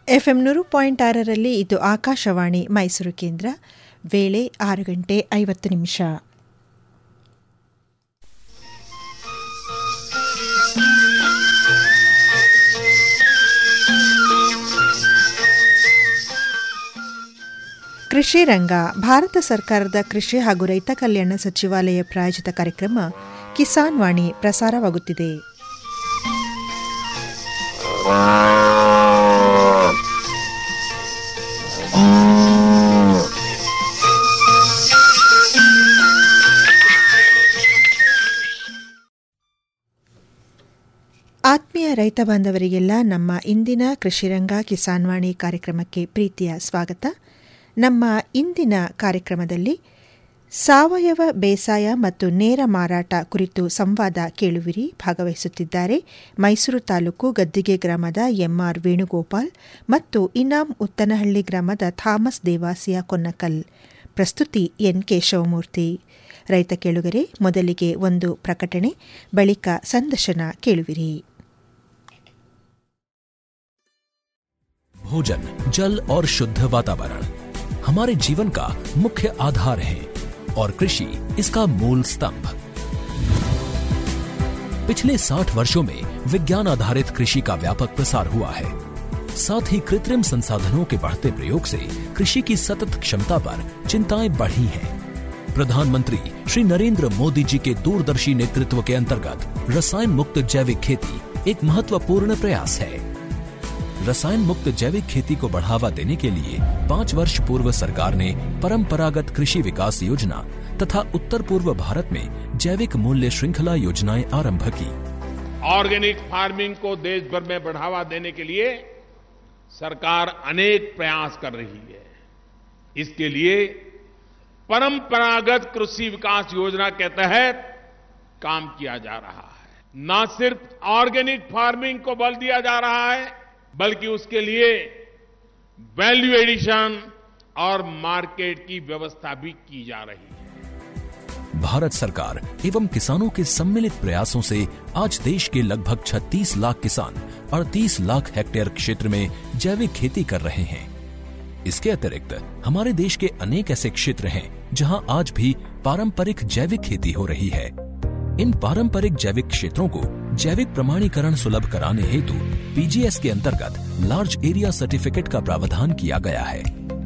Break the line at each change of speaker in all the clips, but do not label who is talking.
FM ನೂರು point ಆರರಲ್ಲಿ ಇದು ಆಕಾಶವಾಣಿ ಮೈಸೂರು ಕೇಂದ್ರ ವೇಳೆ ಆರು ಗಂಟೆ ಐವತ್ತು ನಿಮಿಷ ಕೃಷಿ ರಂಗ ಭಾರತ ಸರ್ಕಾರದ ಕೃಷಿ ಹಾಗೂ ರೈತ ಕಲ್ಯಾಣ ಸಚಿವಾಲಯ ಪ್ರಾಯೋಜಿತ ಕಾರ್ಯಕ್ರಮ ಕಿಸಾನ್ ವಾಣಿ ಪ್ರಸಾರವಾಗುತ್ತಿದೆ ಆತ್ಮೀಯ ರೈತ ಬಾಂಧವರಿಗೆಲ್ಲ ನಮ್ಮ ಇಂದಿನ ಕೃಷಿರಂಗ ಕಿಸಾನ್ ವಾಣಿ ಕಾರ್ಯಕ್ರಮಕ್ಕೆ ಪ್ರೀತಿಯ ಸ್ವಾಗತ ನಮ್ಮ ಇಂದಿನ ಕಾರ್ಯಕ್ರಮದಲ್ಲಿ ಸಾವಯವ ಬೇಸಾಯ ಮತ್ತು ನೇರ ಮಾರಾಟ ಕುರಿತು ಸಂವಾದ ಕೇಳುವಿರಿ ಭಾಗವಹಿಸುತ್ತಿದ್ದಾರೆ ಮೈಸೂರು ತಾಲೂಕು ಗದ್ದಿಗೆ ಗ್ರಾಮದ ಎಂಆರ್ ವೇಣುಗೋಪಾಲ್ ಮತ್ತು ಇನಾಂ ಉತ್ತನಹಳ್ಳಿ ಗ್ರಾಮದ ಥಾಮಸ್ ದೇವಾಸಿಯ ಕೊನ್ನಕಲ್ ಪ್ರಸ್ತುತಿ ಎನ್ ಕೇಶವಮೂರ್ತಿ ರೈತ ಕೇಳುಗರೆ ಮೊದಲಿಗೆ ಒಂದು ಪ್ರಕಟಣೆ ಬಳಿಕ ಸಂದರ್ಶನ ಕೇಳುವಿರಿ
भोजन जल और शुद्ध वातावरण हमारे जीवन का मुख्य आधार है और कृषि इसका मूल स्तंभ पिछले 60 वर्षों में विज्ञान आधारित कृषि का व्यापक प्रसार हुआ है साथ ही कृत्रिम संसाधनों के बढ़ते प्रयोग से कृषि की सतत क्षमता पर चिंताएं बढ़ी हैं प्रधानमंत्री श्री नरेंद्र मोदी जी के दूरदर्शी नेतृत्व के अंतर्गत रसायन मुक्त जैविक खेती एक महत्वपूर्ण प्रयास है रसायन मुक्त जैविक खेती को बढ़ावा देने के लिए पाँच वर्ष पूर्व सरकार ने परंपरागत कृषि विकास योजना तथा उत्तर पूर्व भारत में जैविक मूल्य श्रृंखला योजनाएं आरंभ की
ऑर्गेनिक फार्मिंग को देश भर में बढ़ावा देने के लिए सरकार अनेक प्रयास कर रही है इसके लिए परंपरागत कृषि विकास योजना के तहत काम किया जा रहा है न सिर्फ ऑर्गेनिक फार्मिंग को बल दिया जा रहा है बल्कि उसके लिए वैल्यू एडिशन और मार्केट की व्यवस्था भी की जा रही है
भारत सरकार एवं किसानों के सम्मिलित प्रयासों से आज देश के लगभग 36 लाख किसान 38 लाख हेक्टेयर क्षेत्र में जैविक खेती कर रहे हैं इसके अतिरिक्त हमारे देश के अनेक ऐसे क्षेत्र हैं जहां आज भी पारंपरिक जैविक खेती हो रही है इन पारंपरिक जैविक क्षेत्रों को जैविक प्रमाणीकरण सुलभ कराने हेतु पीजीएस के अंतर्गत लार्ज एरिया सर्टिफिकेट का प्रावधान किया गया है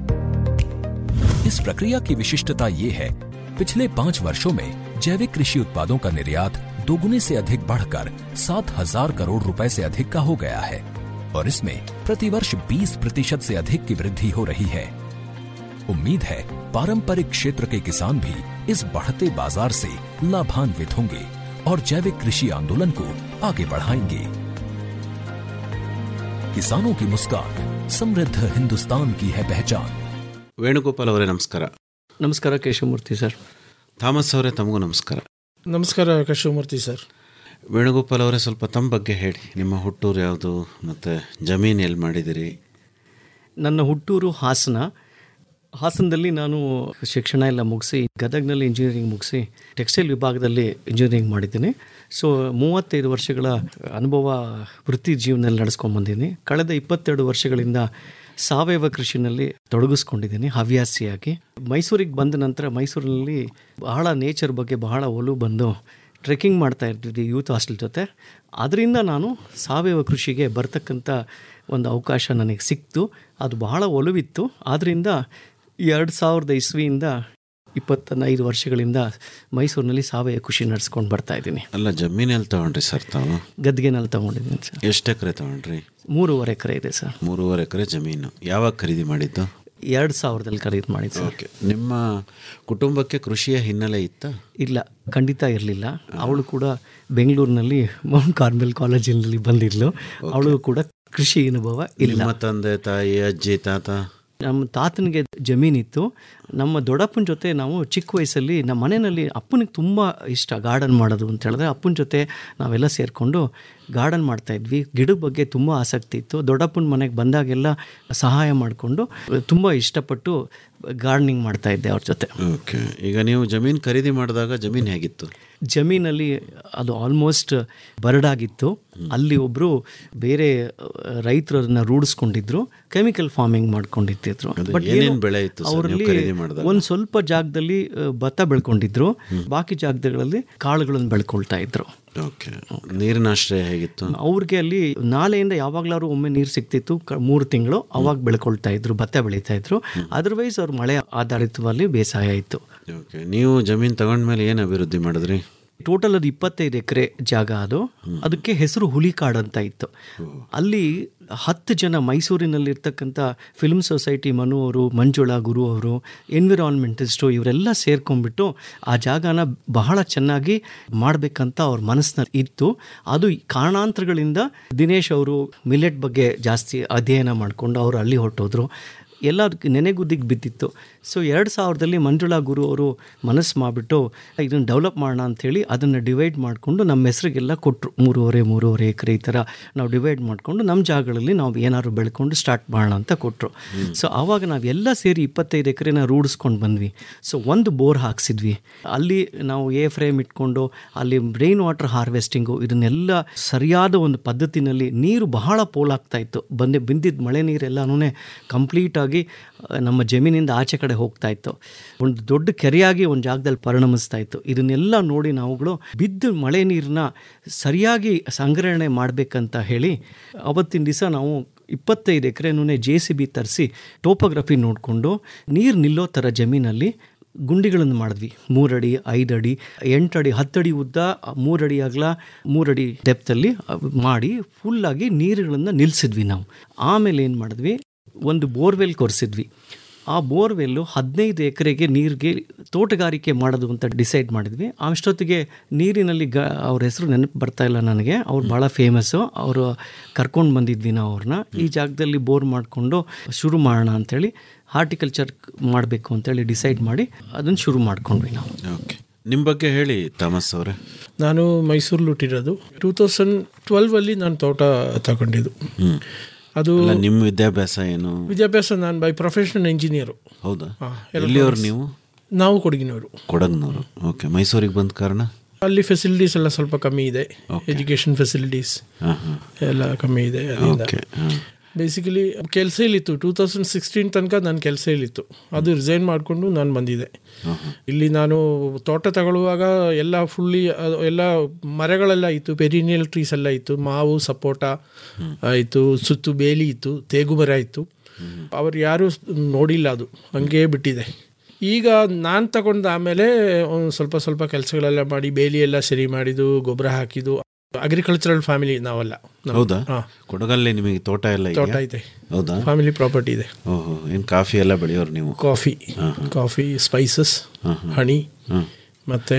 इस प्रक्रिया की विशिष्टता ये है पिछले पाँच वर्षों में जैविक कृषि उत्पादों का निर्यात दोगुने से अधिक बढ़कर सात हजार करोड़ रुपए से अधिक का हो गया है और इसमें प्रतिवर्ष 20 प्रतिशत से अधिक की वृद्धि हो रही है उम्मीद है पारंपरिक क्षेत्र के किसान भी इस बढ़ते बाजार से लाभान्वित होंगे और जैविक कृषि आंदोलन को आगे बढ़ाएंगे किसानों की मुस्कान समृद्ध हिंदुस्तान की है पहचान
ವೇಣುಗೋಪಾಲ್ ಅವರೇ ನಮಸ್ಕಾರ
ನಮಸ್ಕಾರ ಕೇಶವಮೂರ್ತಿ ಸರ್
ಥಾಮಸ್ ಅವರೇ ತಮಗೂ ನಮಸ್ಕಾರ
ನಮಸ್ಕಾರ ಕಶಿವಮೂರ್ತಿ ಸರ್
ವೇಣುಗೋಪಾಲ್ ಅವರೇ ಸ್ವಲ್ಪ ತಮ್ಮ ಬಗ್ಗೆ ಹೇಳಿ ನಿಮ್ಮ ಹುಟ್ಟೂರು ಯಾವುದು ಮತ್ತು ಜಮೀನು ಎಲ್ಲಿ ಮಾಡಿದಿರಿ
ನನ್ನ ಹುಟ್ಟೂರು ಹಾಸನ ಹಾಸನದಲ್ಲಿ ನಾನು ಶಿಕ್ಷಣ ಎಲ್ಲ ಮುಗಿಸಿ ಗದಗ್ನಲ್ಲಿ ಇಂಜಿನಿಯರಿಂಗ್ ಮುಗಿಸಿ ಟೆಕ್ಸ್ಟೈಲ್ ವಿಭಾಗದಲ್ಲಿ ಇಂಜಿನಿಯರಿಂಗ್ ಮಾಡಿದ್ದೀನಿ ಸೊ ಮೂವತ್ತೈದು ವರ್ಷಗಳ ಅನುಭವ ವೃತ್ತಿ ಜೀವನದಲ್ಲಿ ನಡೆಸ್ಕೊಂಡು ಬಂದಿದ್ದೀನಿ ಕಳೆದ ಇಪ್ಪತ್ತೆರಡು ವರ್ಷಗಳಿಂದ ಸಾವಯವ ಕೃಷಿನಲ್ಲಿ ತೊಡಗಿಸ್ಕೊಂಡಿದ್ದೀನಿ ಹವ್ಯಾಸಿಯಾಗಿ ಮೈಸೂರಿಗೆ ಬಂದ ನಂತರ ಮೈಸೂರಿನಲ್ಲಿ ಬಹಳ ನೇಚರ್ ಬಗ್ಗೆ ಬಹಳ ಒಲವು ಬಂದು ಟ್ರೆಕ್ಕಿಂಗ್ ಮಾಡ್ತಾ ಇರ್ತಿದ್ವಿ ಯೂತ್ ಹಾಸ್ಟೆಲ್ ಜೊತೆ ಅದರಿಂದ ನಾನು ಸಾವಯವ ಕೃಷಿಗೆ ಬರ್ತಕ್ಕಂಥ ಒಂದು ಅವಕಾಶ ನನಗೆ ಸಿಕ್ತು ಅದು ಬಹಳ ಒಲವಿತ್ತು ಆದ್ದರಿಂದ ಎರಡು ಸಾವಿರದ ಇಸ್ವಿಯಿಂದ ಇಪ್ಪತ್ತೈದು ವರ್ಷಗಳಿಂದ ಮೈಸೂರಿನಲ್ಲಿ ಸಾವಯವ ಕೃಷಿ ನಡೆಸ್ಕೊಂಡು ಬರ್ತಾ ಇದ್ದೀನಿ
ಅಲ್ಲ ಜಮೀನು ಎಲ್ಲಿ ತೊಗೊಂಡ್ರಿ ಸರ್ ತಾವು
ಗದ್ಗೆನಲ್ಲಿ ತೊಗೊಂಡಿದ್ದೀನಿ ಸರ್
ಎಷ್ಟು ಎಕರೆ ತೊಗೊಂಡ್ರಿ
ಮೂರುವರೆ ಎಕರೆ ಇದೆ ಸರ್
ಮೂರುವರೆ ಎಕರೆ ಜಮೀನು ಯಾವಾಗ ಖರೀದಿ ಮಾಡಿದ್ದು
ಎರಡು ಸಾವಿರದಲ್ಲಿ ಖರೀದಿ ಮಾಡಿದ್ದು ಸರ್
ಓಕೆ ನಿಮ್ಮ ಕುಟುಂಬಕ್ಕೆ ಕೃಷಿಯ ಹಿನ್ನೆಲೆ ಇತ್ತಾ
ಇಲ್ಲ ಖಂಡಿತ ಇರಲಿಲ್ಲ ಅವಳು ಕೂಡ ಬೆಂಗಳೂರಿನಲ್ಲಿ ಮೌಂಟ್ ಕಾರ್ಮೆಲ್ ಕಾಲೇಜಿನಲ್ಲಿ ಬಂದಿದ್ಲು ಅವಳು ಕೂಡ ಕೃಷಿ ಅನುಭವ ಇಲ್ಲ
ನಿಮ್ಮ ತಂದೆ ತಾಯಿ ಅಜ್ಜಿ ತಾತ
ನಮ್ಮ ತಾತನಿಗೆ ಜಮೀನಿತ್ತು ನಮ್ಮ ದೊಡ್ಡಪ್ಪನ ಜೊತೆ ನಾವು ಚಿಕ್ಕ ವಯಸ್ಸಲ್ಲಿ ನಮ್ಮ ಮನೆಯಲ್ಲಿ ಅಪ್ಪನಿಗೆ ತುಂಬ ಇಷ್ಟ ಗಾರ್ಡನ್ ಮಾಡೋದು ಅಂತ ಹೇಳಿದ್ರೆ ಅಪ್ಪನ ಜೊತೆ ನಾವೆಲ್ಲ ಸೇರಿಕೊಂಡು ಗಾರ್ಡನ್ ಮಾಡ್ತಾ ಇದ್ವಿ ಗಿಡದ ಬಗ್ಗೆ ತುಂಬ ಆಸಕ್ತಿ ಇತ್ತು ದೊಡ್ಡಪ್ಪನ ಮನೆಗೆ ಬಂದಾಗೆಲ್ಲ ಸಹಾಯ ಮಾಡಿಕೊಂಡು ತುಂಬ ಇಷ್ಟಪಟ್ಟು ಗಾರ್ಡನಿಂಗ್ ಮಾಡ್ತಾ ಇದ್ದೆ ಅವ್ರ ಜೊತೆ
ಓಕೆ ಈಗ ನೀವು ಜಮೀನು ಖರೀದಿ ಮಾಡಿದಾಗ ಜಮೀನು ಹೇಗಿತ್ತು
ಜಮೀನಲ್ಲಿ ಅದು ಆಲ್ಮೋಸ್ಟ್ ಬರಡಾಗಿತ್ತು ಅಲ್ಲಿ ಒಬ್ಬರು ಬೇರೆ ರೈತರನ್ನ ರೂಢಿಸ್ಕೊಂಡಿದ್ರು ಕೆಮಿಕಲ್ ಫಾರ್ಮಿಂಗ್ ಮಾಡ್ಕೊಂಡಿರ್ತಿದ್ರು
ಅದು
ಬಟ್
ಏನೇನ್ ಬೆಳೆ ಇತ್ತು ಸರ್ ನೀವು
ಅವರಲ್ಲಿ
ಖರೀದಿ ಮಾಡಿದಾಗ?
ಒಂದು ಸ್ವಲ್ಪ ಜಾಗದಲ್ಲಿ ಆ, ಭತ್ತ ಬೆಳ್ಕೊಂಡಿದ್ರು ಬಾಕಿ ಜಾಗಗಳಲ್ಲಿ ಕಾಳುಗಳನ್ನು ಬೆಳ್ಕೊಳ್ತಾ ಇದ್ರು
ಓಕೆ ನೀರಿನ ಆಶ್ರಯ ಹೇಗಿತ್ತು
ಅವ್ರಿಗೆ ಅಲ್ಲಿ ನಾಲೆಯಿಂದ ಯಾವಾಗ್ಲಾದ್ರು ಒಮ್ಮೆ ನೀರು ಸಿಗ್ತಿತ್ತು ಕ- ಮೂರು ತಿಂಗಳು ಅವಾಗ ಬೆಳ್ಕೊಳ್ತಾ ಇದ್ರು ಭತ್ತ ಬೆಳೀತಾ ಇದ್ರು ಅದರ್ವೈಸ್ ಅವ್ರ ಮಳೆ ಆಧಾರಿತವಾಗಿ ಬೇಸಾಯ ಇತ್ತು
ಓಕೆ ನೀವು ಜಮೀನು ತಗೊಂಡ್ಮೇಲೆ ಏನು ಅಭಿವೃದ್ಧಿ ಮಾಡಿದ್ರಿ
ಟೋಟಲ್ ಅದು ಇಪ್ಪತ್ತೈದು ಎಕರೆ ಜಾಗ ಅದು ಅದಕ್ಕೆ ಹೆಸರು ಹುಲಿಕಾಡ್ ಅಂತ ಇತ್ತು ಅಲ್ಲಿ ಹತ್ತು ಜನ ಮೈಸೂರಿನಲ್ಲಿರ್ತಕ್ಕಂಥ ಫಿಲ್ಮ್ ಸೊಸೈಟಿ ಮನು ಅವರು ಮಂಜುಳಾ ಗುರು ಅವರು ಎನ್ವಿರಾನ್ಮೆಂಟಿಸ್ಟು ಇವರೆಲ್ಲ ಸೇರ್ಕೊಂಡ್ಬಿಟ್ಟು ಆ ಜಾಗನ ಬಹಳ ಚೆನ್ನಾಗಿ ಮಾಡಬೇಕಂತ ಅವ್ರ ಮನಸ್ಸಿನಲ್ಲಿ ಇತ್ತು ಅದು ಕಾರಣಾಂತರಗಳಿಂದ ದಿನೇಶ್ ಅವರು ಮಿಲೆಟ್ ಬಗ್ಗೆ ಜಾಸ್ತಿ ಅಧ್ಯಯನ ಮಾಡಿಕೊಂಡು ಅವರು ಅಲ್ಲಿ ಹೊರಟೋದ್ರು ಎಲ್ಲ ಅದಕ್ಕೆ ನೆನೆಗುದ್ದಿಗೆ ಬಿದ್ದಿತ್ತು ಸೊ ಎರಡು ಸಾವಿರದಲ್ಲಿ ಮಂಜುಳಾ ಗುರು ಅವರು ಮನಸ್ಸು ಮಾಡಿಬಿಟ್ಟು ಇದನ್ನು ಡೆವಲಪ್ ಮಾಡೋಣ ಅಂಥೇಳಿ ಅದನ್ನು ಡಿವೈಡ್ ಮಾಡಿಕೊಂಡು ನಮ್ಮ ಹೆಸರಿಗೆಲ್ಲ ಕೊಟ್ಟರು ಮೂರುವರೆ ಮೂರುವರೆ ಎಕರೆ ಈ ಥರ ನಾವು ಡಿವೈಡ್ ಮಾಡಿಕೊಂಡು ನಮ್ಮ ಜಾಗಗಳಲ್ಲಿ ನಾವು ಏನಾದ್ರು ಬೆಳ್ಕೊಂಡು ಸ್ಟಾರ್ಟ್ ಮಾಡೋಣ ಅಂತ ಕೊಟ್ಟರು ಸೊ ಆವಾಗ ನಾವೆಲ್ಲ ಸೇರಿ ಇಪ್ಪತ್ತೈದು ಎಕರೆನ ರೂಢಿಸ್ಕೊಂಡು ಬಂದ್ವಿ ಸೊ ಒಂದು ಬೋರ್ ಹಾಕ್ಸಿದ್ವಿ ಅಲ್ಲಿ ನಾವು ಎ ಫ್ರೇಮ್ ಇಟ್ಕೊಂಡು ಅಲ್ಲಿ ರೈನ್ ವಾಟರ್ ಹಾರ್ವೆಸ್ಟಿಂಗು ಇದನ್ನೆಲ್ಲ ಸರಿಯಾದ ಒಂದು ಪದ್ಧತಿನಲ್ಲಿ ನೀರು ಬಹಳ ಪೋಲಾಗ್ತಾ ಇತ್ತು ಬಂದೆ ಬಿಂದಿದ್ದ ಮಳೆ ನೀರೆಲ್ಲನೂ ಕಂಪ್ಲೀಟಾಗಿ ನಮ್ಮ ಜಮೀನಿಂದ ಆಚೆ ಕಡೆ ಹೋಗ್ತಾ ಇತ್ತು ಒಂದು ದೊಡ್ಡ ಕೆರೆಯಾಗಿ ಒಂದು ಜಾಗದಲ್ಲಿ ಪರಿಣಮಿಸ್ತಾ ಇತ್ತು ಇದನ್ನೆಲ್ಲ ನೋಡಿ ನಾವುಗಳು ಬಿದ್ದ ಮಳೆ ನೀರನ್ನ ಸರಿಯಾಗಿ ಸಂಗ್ರಹಣೆ ಮಾಡಬೇಕಂತ ಹೇಳಿ ಅವತ್ತಿನ ದಿವಸ ನಾವು ಇಪ್ಪತ್ತೈದು ಎಕರೆನೂ ಜೆ ಸಿ ಬಿ ತರಿಸಿ ಟೋಪೋಗ್ರಫಿ ನೋಡಿಕೊಂಡು ನೀರು ನಿಲ್ಲೋ ಥರ ಜಮೀನಲ್ಲಿ ಗುಂಡಿಗಳನ್ನು ಮಾಡಿದ್ವಿ ಮೂರಡಿ ಐದಡಿ ಎಂಟಡಿ ಹತ್ತಡಿ ಉದ್ದ ಮೂರಡಿ ಅಗಲ ಮೂರಡಿ ಡೆಪ್ತಲ್ಲಿ ಮಾಡಿ ಫುಲ್ಲಾಗಿ ನೀರುಗಳನ್ನು ನಿಲ್ಲಿಸಿದ್ವಿ ನಾವು ಆಮೇಲೆ ಏನು ಮಾಡಿದ್ವಿ ಒಂದು ಬೋರ್ವೆಲ್ ಕೊರೆಸಿದ್ವಿ ಆ ಬೋರ್ವೆಲ್ಲು ಹದಿನೈದು ಎಕರೆಗೆ ನೀರಿಗೆ ತೋಟಗಾರಿಕೆ ಮಾಡೋದು ಅಂತ ಡಿಸೈಡ್ ಮಾಡಿದ್ವಿ ಅಷ್ಟೊತ್ತಿಗೆ ನೀರಿನಲ್ಲಿ ಗ ಅವ್ರ ಹೆಸರು ನೆನಪು ಬರ್ತಾ ಇಲ್ಲ ನನಗೆ ಅವ್ರು ಭಾಳ ಫೇಮಸ್ಸು ಅವರು ಕರ್ಕೊಂಡು ಬಂದಿದ್ವಿ ನಾವು ಅವ್ರನ್ನ ಈ ಜಾಗದಲ್ಲಿ ಬೋರ್ ಮಾಡಿಕೊಂಡು ಶುರು ಮಾಡೋಣ ಅಂಥೇಳಿ ಹಾರ್ಟಿಕಲ್ಚರ್ ಮಾಡಬೇಕು ಅಂತೇಳಿ ಡಿಸೈಡ್ ಮಾಡಿ ಅದನ್ನು ಶುರು ಮಾಡ್ಕೊಂಡ್ವಿ ನಾವು
ಓಕೆ ನಿಮ್ಮ ಬಗ್ಗೆ ಹೇಳಿ ಥಾಮಸ್ ಅವರೇ
ನಾನು ಮೈಸೂರಲ್ಲಿ ಹುಟ್ಟಿರೋದು ಟೂ ತೌಸಂಡ್ ಟ್ವೆಲ್ವಲ್ಲಿ ನಾನು ತೋಟ ತಗೊಂಡಿದ್ದು ಅದು
ಅಲ್ಲ ನಿಮ್ಮ ವಿದ್ಯಾಭ್ಯಾಸ ಏನು
ವಿದ್ಯಾಭ್ಯಾಸ ನಾನು ಬೈ ಪ್ರೊಫೆಷನಲ್ ಇಂಜಿನಿಯರು
ಹೌದಾ
ಹಾ,
ಎಲ್ಲಿಯವ್ರು ನೀವು
ನಾವು ಕೊಡಗಿನವರು
ಕೊಡಗ್ನವರು ಓಕೆ ಮೈಸೂರಿಗೆ ಬಂದ ಕಾರಣ
ಅಲ್ಲಿ ಫೆಸಿಲಿಟೀಸ್ ಎಲ್ಲ ಸ್ವಲ್ಪ ಕಮ್ಮಿ ಇದೆ ಎಜುಕೇಷನ್ ಫೆಸಿಲಿಟೀಸ್
ಹಾಂ ಹಾಂ
ಎಲ್ಲ ಕಮ್ಮಿ ಇದೆ ಅದರಿಂದ
ಓಕೆ ಹಾಂ
ಬೇಸಿಕಲಿ ಕೆಲಸ ಇಲ್ಲಿತ್ತು ಟೂ ತೌಸಂಡ್ ಸಿಕ್ಸ್ಟೀನ್ ತನಕ ನನ್ನ ಕೆಲಸ ಇಲ್ಲಿತ್ತು ಅದು ರಿಸೈನ್ ಮಾಡಿಕೊಂಡು ನಾನು ಬಂದಿದ್ದೆ ಇಲ್ಲಿ ನಾನು ತೋಟ ತಗೊಳ್ಳುವಾಗ ಎಲ್ಲ ಫುಲ್ಲಿ ಎಲ್ಲ ಮರಗಳೆಲ್ಲ ಇತ್ತು ಪೆರಿನಿಯಲ್ ಟ್ರೀಸ್ ಎಲ್ಲ ಇತ್ತು ಮಾವು ಸಪೋಟ ಆಯಿತು ಸುತ್ತು ಬೇಲಿ ಇತ್ತು ತೇಗು ಮರ ಇತ್ತು ಅವ್ರು ಯಾರೂ ನೋಡಿಲ್ಲ ಅದು ಹಂಗೇ ಬಿಟ್ಟಿದೆ ಈಗ ನಾನು ತಗೊಂಡ ಆಮೇಲೆ ಒಂದು ಸ್ವಲ್ಪ ಸ್ವಲ್ಪ ಕೆಲಸಗಳೆಲ್ಲ ಮಾಡಿ ಬೇಲಿ ಎಲ್ಲ ಸರಿ ಮಾಡಿದ್ದು ಗೊಬ್ಬರ ಹಾಕಿದ್ದು ಅಗ್ರಿಕಲ್ಚರಲ್ ಫ್ಯಾಮಿಲಿ ನಾವೆಲ್ಲ ನಮ್ದು.
ಹೌದಾ
ಹಾ.
ಕೊಡಗಲ್ಲಿ ನಿಮಗೆ ತೋಟ ಎಲ್ಲ
ತೋಟ
ಇದೆಯಾ
ಇದೆ
ಹೌದಾ
ಫ್ಯಾಮಿಲಿ ಪ್ರಾಪರ್ಟಿ ಇದೆ
ಓಹೋ ಏನು ಕಾಫಿ ಎಲ್ಲ ಬೆಳೆಯೋರು ನೀವು
ಕಾಫಿ ಕಾಫಿ ಸ್ಪೈಸಸ್ ಹಣಿ
ಹ್ಮ್.
ಮತ್ತು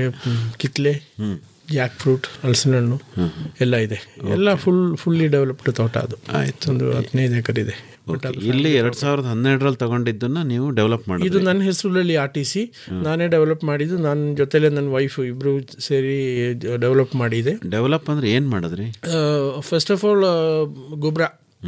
ಕಿತ್ಲೆ ಜಾಕ್ ಫ್ರೂಟ್ ಹಲಸಿನ ಹಣ್ಣು ಎಲ್ಲ ಇದೆ ಎಲ್ಲ ಫುಲ್ ಫುಲ್ಲಿ ಡೆವಲಪ್ಡ್ ತೋಟ ಅದು
ಆಯ್ತು.
ಒಂದು ಹದಿನೈದು ಎಕರೆ ಇದೆ ಬಟ್ ಅದು
ಇಲ್ಲಿ ಎರಡ್ ಸಾವಿರದ ಹನ್ನೆರಡರಲ್ಲಿ ತಗೊಂಡಿದ್ದನ್ನ ನೀವು ಡೆವಲಪ್
ಇದು
ಮಾಡಿದ್ರಿ
ನನ್ನ ಹೆಸರಲ್ಲಿ ಆರ್ ಟಿ ಸಿ ನಾನೇ ಡೆವಲಪ್ ಮಾಡಿದ್ದು ನನ್ನ ಜೊತೆಲೆ ನನ್ನ ವೈಫ್ ಇಬ್ಬರು ಸೇರಿ ಡೆವಲಪ್ ಮಾಡಿದೆ
ಡೆವಲಪ್ ಅಂದ್ರೆ ಏನ್ ಮಾಡಿದ್ರಿ
ಫಸ್ಟ್ ಆಫ್ ಆಲ್ ಗೊಬ್ಬರ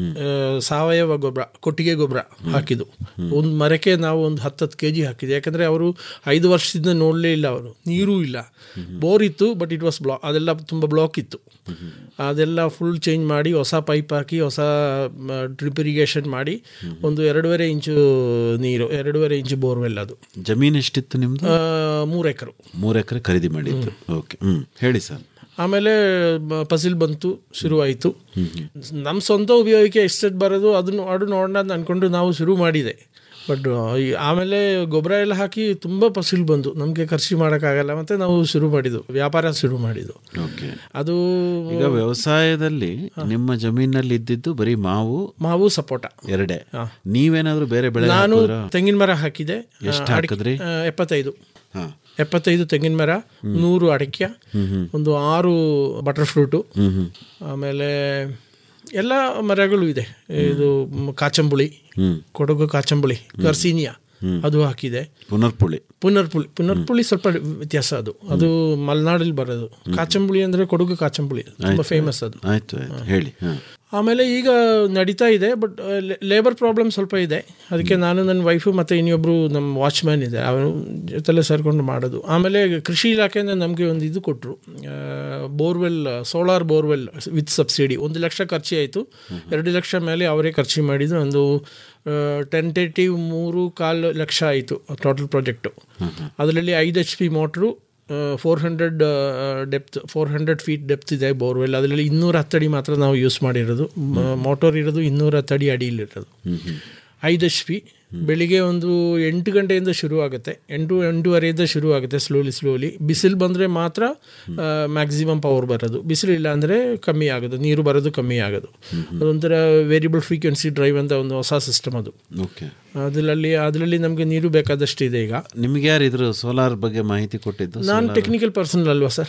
ಸಾವಯವ ಗೊಬ್ಬರ ಕೊಟ್ಟಿಗೆ ಗೊಬ್ಬರ ಹಾಕಿದ್ದು ಒಂದು ಮರಕ್ಕೆ ನಾವು ಒಂದು ಹತ್ತತ್ತು ಕೆ ಜಿ ಹಾಕಿದ್ದೆ ಯಾಕಂದರೆ ಅವರು ಐದು ವರ್ಷದಿಂದ ನೋಡಲೇ ಇಲ್ಲ ಅವರು ನೀರೂ ಇಲ್ಲ ಬೋರ್ ಇತ್ತು ಬಟ್ ಇಟ್ ವಾಸ್ ಬ್ಲಾಕ್ ಅದೆಲ್ಲ ತುಂಬ ಬ್ಲಾಕ್ ಇತ್ತು ಅದೆಲ್ಲ ಫುಲ್ ಚೇಂಜ್ ಮಾಡಿ ಹೊಸ ಪೈಪ್ ಹಾಕಿ ಹೊಸ ಡ್ರಿಪ್ ಇರಿಗೇಷನ್ ಮಾಡಿ ಒಂದು ಎರಡೂವರೆ ಇಂಚು ನೀರು ಎರಡೂವರೆ ಇಂಚು ಬೋರ್ವೆಲ್ ಅದು
ಜಮೀನ್ ಎಷ್ಟಿತ್ತು ನಿಮ್ದು
ಮೂರು ಎಕರು
ಮೂರು ಎಕರೆ ಖರೀದಿ ಮಾಡಿದ್ದು ಓಕೆ ಹ್ಮ್ ಹೇಳಿ ಸರ್
ಆಮೇಲೆ ಬ- ಫಸಿಲ್ ಬಂತು ಶುರುವಾಯಿತು ನಮ್ಮ ಸ್ವಂತ ಉಪಯೋಗಕ್ಕೆ ಎಷ್ಟೆಷ್ಟು ಬರೋದು ಅದನ್ನು ಅದು ನೋಡೋಣ ಅಂತ ಅಂದ್ಕೊಂಡು ನಾವು ಶುರು ಮಾಡಿದೆ ಬಟ್ ಆಮೇಲೆ ಗೊಬ್ಬರ ಎಲ್ಲ ಹಾಕಿ ತುಂಬ ಫಸಿಲ್ ಬಂತು ನಮಗೆ ಖರ್ಚು ಮಾಡೋಕ್ಕಾಗಲ್ಲ ಮತ್ತು ನಾವು ಶುರು ಮಾಡಿದ್ದು ವ್ಯಾಪಾರ ಶುರು ಮಾಡಿದ್ದು
ಓಕೆ
ಅದು
ಈಗ ವ್ಯವಸಾಯದಲ್ಲಿ ನಿಮ್ಮ ಜಮೀನಲ್ಲಿ ಇದ್ದಿದ್ದು ಬರೀ ಮಾವು
ಮಾವು ಸಪೋಟ
ಎರಡೇ ನೀವೇನಾದ್ರೂ ಬೇರೆ ಬೆಳೆ
ನಾನು
ಹಾಕಿದ್ರಾ?
ತೆಂಗಿನ ಮರ ಹಾಕಿದೆ
ಎಷ್ಟು
ಆ, ಅಡಿಕೆ-
ಹಾಕಿದ್ರಿ?
ಆ, ಎಪ್ಪತ್ತೈದು
ಹಾ
ಎಪ್ಪತ್ತೈದು ತೆಂಗಿನ ಮರ ನೂರು ಅಡಿಕೆ ಒಂದು ಆರು ಬಟರ್ ಫ್ರೂಟು
ಹ್ಮ್ ಹ್ಮ್
ಆಮೇಲೆ ಎಲ್ಲ ಮರಗಳು ಇದೆ ಇದು ಮ್, ಕಾಚಂಬುಳಿ
ಹ್ಮ್
ಕೊಡಗು ಕಾಚಂಬುಳಿ ಗರ್ಸೀನಿಯಾ ಅದು ಹಾಕಿದೆ
ಪುನರ್ಪುಳಿ
ಪುನರ್ಪುಳಿ ಪುನರ್ಪುಳಿ ಸ್ವಲ್ಪ ವ್ಯತ್ಯಾಸ ಅದು ಅದು ಮಲೆನಾಡಲ್ಲಿ ಬರೋದು ಕಾಚಂಬುಳಿ ಅಂದರೆ ಕೊಡಗು ಕಾಚಂಬುಳಿ ತುಂಬ ಫೇಮಸ್ ಅದು
ಆಯ್ತು ಆಯ್ತು ಹೇಳಿ ಹಾಂ
ಆಮೇಲೆ ಈಗ ನಡೀತಾ ಇದೆ ಬಟ್ ಲೇಬರ್ ಪ್ರಾಬ್ಲಮ್ ಸ್ವಲ್ಪ ಇದೆ ಅದಕ್ಕೆ ನಾನು ನನ್ನ ವೈಫು ಮತ್ತು ಇನ್ನೊಬ್ಬರು ನಮ್ಮ ವಾಚ್ಮ್ಯಾನ್ ಇದೆ ಅವರು ಜೊತೆಲೆ ಸೇರಿಕೊಂಡು ಮಾಡೋದು ಆಮೇಲೆ ಕೃಷಿ ಇಲಾಖೆಯಿಂದ ನಮಗೆ ಒಂದು ಇದು ಕೊಟ್ಟರು borewell solar borewell with subsidy ಒಂದು ಲಕ್ಷ ಖರ್ಚು ಆಯಿತು ಎರಡು ಲಕ್ಷ ಮೇಲೆ ಅವರೇ ಖರ್ಚು ಮಾಡಿದ್ದು ಒಂದು ಟೆಂಟೇಟಿವ್ ಮೂರು ಕಾಲು ಲಕ್ಷ ಆಯಿತು ಟೋಟಲ್ ಪ್ರಾಜೆಕ್ಟು ಅದರಲ್ಲಿ ಐದು H P motor four hundred depth four hundred feet depth ಇದೆ ಬೋರ್ವೆಲ್ ಅದರಲ್ಲಿ ಇನ್ನೂರ ಹತ್ತಡಿ ಮಾತ್ರ ನಾವು ಯೂಸ್ ಮಾಡಿರೋದು ಮೋಟರ್ ಇರೋದು ಇನ್ನೂರ ಹತ್ತಡಿ ಅಡಿಯಲ್ಲಿರೋದು ಐದು ಎಚ್ ಪಿ ಬೆಳಿಗ್ಗೆ ಒಂದು ಎಂಟು ಗಂಟೆಯಿಂದ ಶುರು ಆಗುತ್ತೆ ಎಂಟು ಎಂಟೂವರೆಯಿಂದ ಶುರು ಆಗುತ್ತೆ ಸ್ಲೋಲಿ ಸ್ಲೋಲಿ ಬಿಸಿಲು ಬಂದರೆ ಮಾತ್ರ ಮ್ಯಾಕ್ಸಿಮಮ್ ಪವರ್ ಬರೋದು ಬಿಸಿಲಿಲ್ಲ ಅಂದರೆ ಕಮ್ಮಿ ಆಗೋದು ನೀರು ಬರೋದು ಕಮ್ಮಿ ಆಗೋದು ಅದೊಂಥರ ವೇರಿಯಬಲ್ ಫ್ರೀಕ್ವೆನ್ಸಿ ಡ್ರೈವ್ ಅಂತ ಒಂದು ಹೊಸ ಸಿಸ್ಟಮ್ ಅದು
ಓಕೆ
ಅದರಲ್ಲಿ ಅದರಲ್ಲಿ ನಮಗೆ ನೀರು ಬೇಕಾದಷ್ಟು ಇದೆ ಈಗ
ನಿಮ್ಗೆ ಯಾರು ಇದ್ರ ಸೋಲಾರ್ ಬಗ್ಗೆ ಮಾಹಿತಿ ಕೊಟ್ಟಿದ್ದು
ನಾನು ಟೆಕ್ನಿಕಲ್ ಪರ್ಸನ್ ಅಲ್ವಾ ಸರ್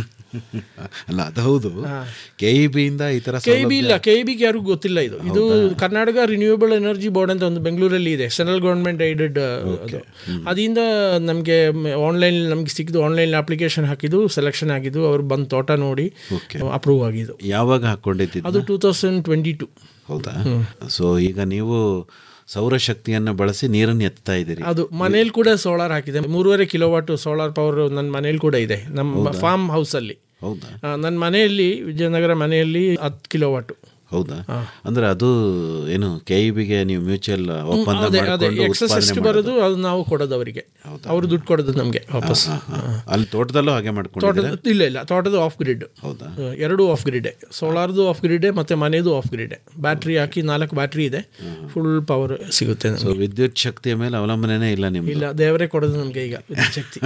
ಅಲ್ಲ ಅದು ಹೌದು ಕೆ ಇ ಬಿಯಿಂದ ಈ ಥರ
ಕೆ ಬಿ ಇಲ್ಲ ಕೆ ಬಿಗೆ ಯಾರಿಗೂ ಗೊತ್ತಿಲ್ಲ ಇದು ಇದು ಕರ್ನಾಟಕ ರಿನ್ಯೂಯಬಲ್ ಎನರ್ಜಿ ಬೋರ್ಡ್ ಅಂತ ಒಂದು ಬೆಂಗಳೂರಲ್ಲಿ ಇದೆ ಸೆಂಟ್ರಲ್ ಗೌರ್ಮೆಂಟ್ ಐಡೆಡ್ ಅದು ಅದರಿಂದ ನಮಗೆ ಆನ್ಲೈನ್ ನಮ್ಗೆ ಸಿಕ್ಕಿದ್ದು ಆನ್ಲೈನ್ ಅಪ್ಲಿಕೇಶನ್ ಹಾಕಿದ್ದು ಸೆಲೆಕ್ಷನ್ ಆಗಿದ್ದು ಅವ್ರು ಬಂದು ತೋಟ ನೋಡಿ ಅಪ್ರೂವ್ ಆಗಿದ್ದು
ಯಾವಾಗ ಹಾಕೊಂಡಿದ್ದು
ಅದು ಟೂ ತೌಸಂಡ್ ಟ್ವೆಂಟಿ ಟು
ಹೌದಾ ಸೊ ಈಗ ನೀವು ಸೌರಶಕ್ತಿಯನ್ನು ಬಳಸಿ ನೀರನ್ನು ಎತ್ತಾ ಇದ್ದೀರಿ
ಅದು ಮನೇಲಿ ಕೂಡ ಸೋಲಾರ್ ಹಾಕಿದೆ ಮೂರುವರೆ ಕಿಲೋವಾಟ್ ಸೋಲಾರ್ ಪವರ್ ನನ್ನ ಮನೇಲಿ ಕೂಡ ಇದೆ ನಮ್ಮ ಫಾರ್ಮ್ ಹೌಸಲ್ಲಿ
ಹೌದಾ
ನನ್ನ ಮನೆಯಲ್ಲಿ ವಿಜಯನಗರ ಮನೆಯಲ್ಲಿ ಹತ್ತು ಕಿಲೋವಾಟು
ಹೌದಾ ಅಂದ್ರೆ ಅದು ಏನು ಕೆ ಇ ಬಿಗೆ ನೀವು ಮ್ಯೂಚುವಲ್ ಒಪ್ಪಂದ
ಅದೇ ಅದೇ
ಮಾಡ್ಕೊಂಡು
ಎಕ್ಸಸ್
ಉತ್ಪಾದನೆ
ಎಷ್ಟು ಬರೋದು ಅದು ನಾವು ಕೊಡೋದು ಅವರಿಗೆ ಅವರು ದುಡ್ಡು ಕೊಡೋದು ನಮಗೆ ವಾಪಸ್
ಹಾ, ಹಾ. ಅಲ್ಲಿ ತೋಟದಲ್ಲೂ ಹಾಗೆ ಮಾಡ್ಕೊಂಡಿದ್ದೀರಾ
ತೋಟದ ಇಲ್ಲ ಇಲ್ಲ ತೋಟದ ಆಫ್ ಗ್ರಿಡ್
ಹೌದಾ
ಎರಡು ಆಫ್ ಗ್ರಿಡ್ ಸೋಲಾರ್ದು ಆಫ್ ಗ್ರಿಡ್ ಮತ್ತೆ ಮನೆದು ಆಫ್ ಗ್ರಿಡ್ ಬ್ಯಾಟ್ರಿ ಹಾಕಿ ನಾಲ್ಕು ಬ್ಯಾಟ್ರಿ ಇದೆ ಫುಲ್ ಪವರ್ ಸಿಗುತ್ತೆ
ಸೊ
ನಮ್ಗೆ.
ವಿದ್ಯುತ್ ಶಕ್ತಿಯ ಮೇಲೆ ಅವಲಂಬನೆನೇ ಇಲ್ಲ ನಿಮ್ದು
ಇಲ್ಲ ದೇವರೇ ಕೊಡೋದು ನಮಗೆ ಈಗ ವಿದ್ಯುತ್ ಶಕ್ತಿ